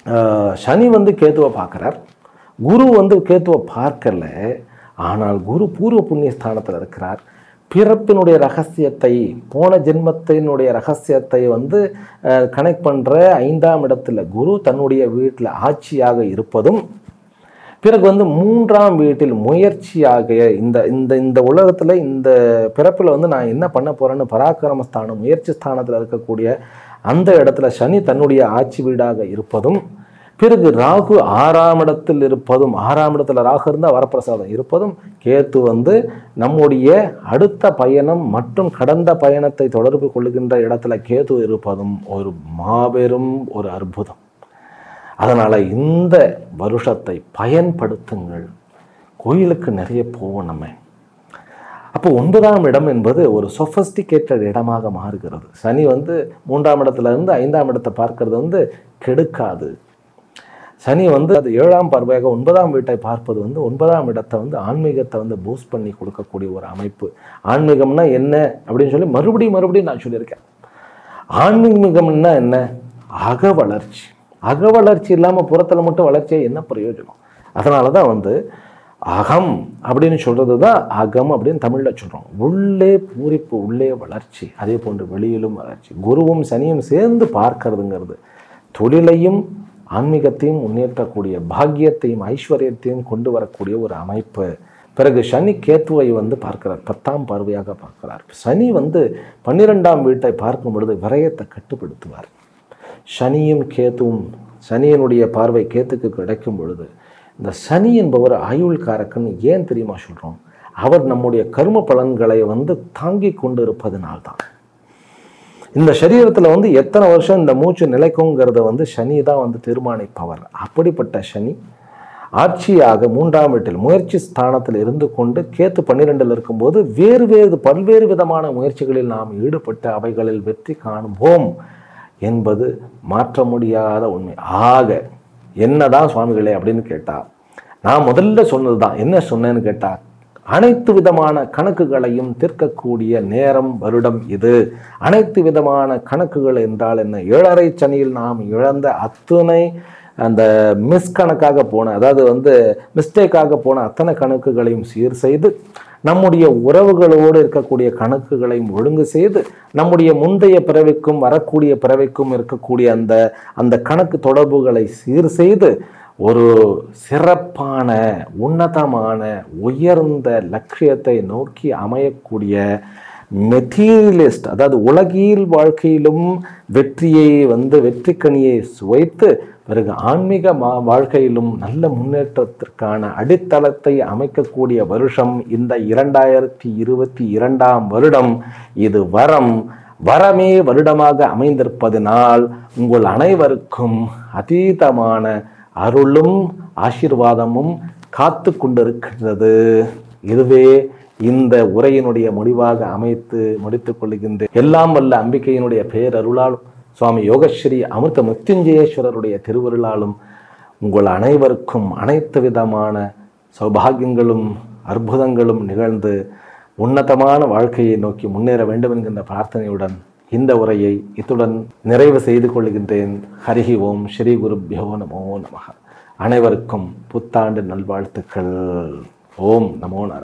ஆஹ், சனி வந்து கேத்துவை பார்க்குறார் குரு வந்து கேத்துவை பார்க்கல ஆனால் குரு பூர்வ புண்ணிய ஸ்தானத்தில் இருக்கிறார் பிறப்பினுடைய ரகசியத்தை போன ஜென்மத்தினுடைய ரகசியத்தை வந்து கனெக்ட் பண்ணுற ஐந்தாம் இடத்துல குரு தன்னுடைய வீட்டில் ஆட்சியாக இருப்பதும் பிறகு வந்து மூன்றாம் வீட்டில் முயற்சியாக இந்த இந்த இந்த உலகத்தில் இந்த பிறப்பில் வந்து நான் என்ன பண்ண போறேன்னு பராக்கிரம ஸ்தானம் முயற்சி ஸ்தானத்தில் இருக்கக்கூடிய அந்த இடத்துல சனி தன்னுடைய ஆட்சி வீடாக இருப்பதும் பிறகு ராகு ஆறாம் இடத்தில் இருப்பதும் ஆறாம் இடத்துல ராகு இருந்தால் வரப்பிரசாதம் இருப்பதும் கேத்து வந்து நம்முடைய அடுத்த பயணம் மற்றும் கடந்த பயணத்தை தொடர்பு கொள்ளுகின்ற இடத்துல கேது இருப்பதும் ஒரு மாபெரும் ஒரு அற்புதம் அதனால் இந்த வருஷத்தை பயன்படுத்துங்கள் கோயிலுக்கு நிறைய போவோம் நம்ம அப்போ ஒன்பதாம் இடம் என்பது ஒரு சொஃபஸ்டிகேட்டட் இடமாக மாறுகிறது சனி வந்து மூன்றாம் இடத்துல இருந்து ஐந்தாம் இடத்தை பார்க்கறது வந்து கெடுக்காது சனி வந்து அது ஏழாம் பார்வையாக ஒன்பதாம் வீட்டை பார்ப்பது வந்து ஒன்பதாம் இடத்தை வந்து ஆன்மீகத்தை வந்து பூஸ்ட் பண்ணி கொடுக்கக்கூடிய ஒரு அமைப்பு ஆன்மீகம்னா என்ன அப்படின்னு சொல்லி மறுபடியும் மறுபடியும் நான் சொல்லியிருக்கேன் ஆன்மீகம்னா என்ன அக வளர்ச்சி அக வளர்ச்சி இல்லாமல் புறத்தில் மட்டும் வளர்ச்சியா என்ன பிரயோஜனம் அதனால தான் வந்து அகம் அப்படின்னு சொல்கிறது தான் அகம் அப்படின்னு தமிழில் சொல்கிறோம் உள்ளே பூரிப்பு உள்ளே வளர்ச்சி அதே போன்று வெளியிலும் வளர்ச்சி குருவும் சனியும் சேர்ந்து பார்க்கறதுங்கிறது தொழிலையும் ஆன்மீகத்தையும் முன்னேற்றக்கூடிய பாக்கியத்தையும் ஐஸ்வர்யத்தையும் கொண்டு வரக்கூடிய ஒரு அமைப்பு பிறகு சனி கேத்துவை வந்து பார்க்கிறார் பத்தாம் பார்வையாக பார்க்கிறார் சனி வந்து பன்னிரெண்டாம் வீட்டை பார்க்கும் பொழுது விரயத்தை கட்டுப்படுத்துவார் சனியும் கேத்துவும் சனியனுடைய பார்வை கேத்துக்கு கிடைக்கும் பொழுது இந்த சனி என்பவர் ஆயுள்காரக்கன் ஏன் தெரியுமா சொல்கிறோம் அவர் நம்முடைய கர்ம பலன்களை வந்து தாங்கி கொண்டு இருப்பதனால்தான் இந்த சரீரத்தில் வந்து எத்தனை வருஷம் இந்த மூச்சு நிலைக்குங்கிறத வந்து சனி தான் வந்து தீர்மானிப்பவர் அப்படிப்பட்ட சனி ஆட்சியாக மூன்றாம் வீட்டில் முயற்சி ஸ்தானத்தில் இருந்து கொண்டு கேத்து பன்னிரெண்டில் இருக்கும்போது வேறு வேறு பல்வேறு விதமான முயற்சிகளில் நாம் ஈடுபட்டு அவைகளில் வெற்றி காண்போம் என்பது மாற்ற முடியாத உண்மை ஆக என்னதான் சுவாமிகளே அப்படின்னு கேட்டா நான் முதல்ல சொன்னது தான் என்ன சொன்னேன்னு கேட்டா அனைத்து விதமான கணக்குகளையும் தீர்க்கக்கூடிய நேரம் வருடம் இது அனைத்து விதமான கணக்குகள் என்றால் என்ன ஏழரை சனியில் நாம் இழந்த அத்துணை அந்த மிஸ் கணக்காக போன அதாவது வந்து மிஸ்டேக்காக போன அத்தனை கணக்குகளையும் சீர் செய்து நம்முடைய உறவுகளோடு இருக்கக்கூடிய கணக்குகளையும் ஒழுங்கு செய்து நம்முடைய முந்தைய பிறவிக்கும் வரக்கூடிய பிறவிக்கும் இருக்கக்கூடிய அந்த அந்த கணக்கு தொடர்புகளை சீர் செய்து ஒரு சிறப்பான உன்னதமான உயர்ந்த லட்சியத்தை நோக்கி அமையக்கூடிய மெட்டீரியலிஸ்ட் அதாவது உலகியல் வாழ்க்கையிலும் வெற்றியை வந்து வெற்றிக்கனியை சுவைத்து பிறகு ஆன்மீக மா- வாழ்க்கையிலும் நல்ல முன்னேற்றத்திற்கான அடித்தளத்தை அமைக்கக்கூடிய வருஷம் இந்த இரண்டாயிரத்தி இருபத்தி இரண்டாம் வருடம் இது வரம் வரமே வருடமாக அமைந்திருப்பதனால் உங்கள் அனைவருக்கும் அதீதமான அருளும் ஆசீர்வாதமும் காத்து கொண்டிருக்கின்றது இதுவே இந்த உரையினுடைய முடிவாக அமைத்து முடித்துக் கொள்கின்றேன் எல்லாம் வல்ல அம்பிகையினுடைய பேரருளாலும் சுவாமி யோகஸ்ரீ அமிர்த மிருத்யுஞ்சயேஸ்வரருடைய திருவருளாலும் உங்கள் அனைவருக்கும் அனைத்து விதமான சௌபாகியங்களும் அற்புதங்களும் நிகழ்ந்து உன்னதமான வாழ்க்கையை நோக்கி முன்னேற வேண்டும் என்கின்ற பிரார்த்தனையுடன் இந்த உரையை இத்துடன் நிறைவு செய்து கொள்கின்றேன் ஹரிஹி ஓம் ஸ்ரீ குருப்யோ நமோ நமக அனைவருக்கும் புத்தாண்டு நல்வாழ்த்துக்கள் ஓம் நமோ நாராயண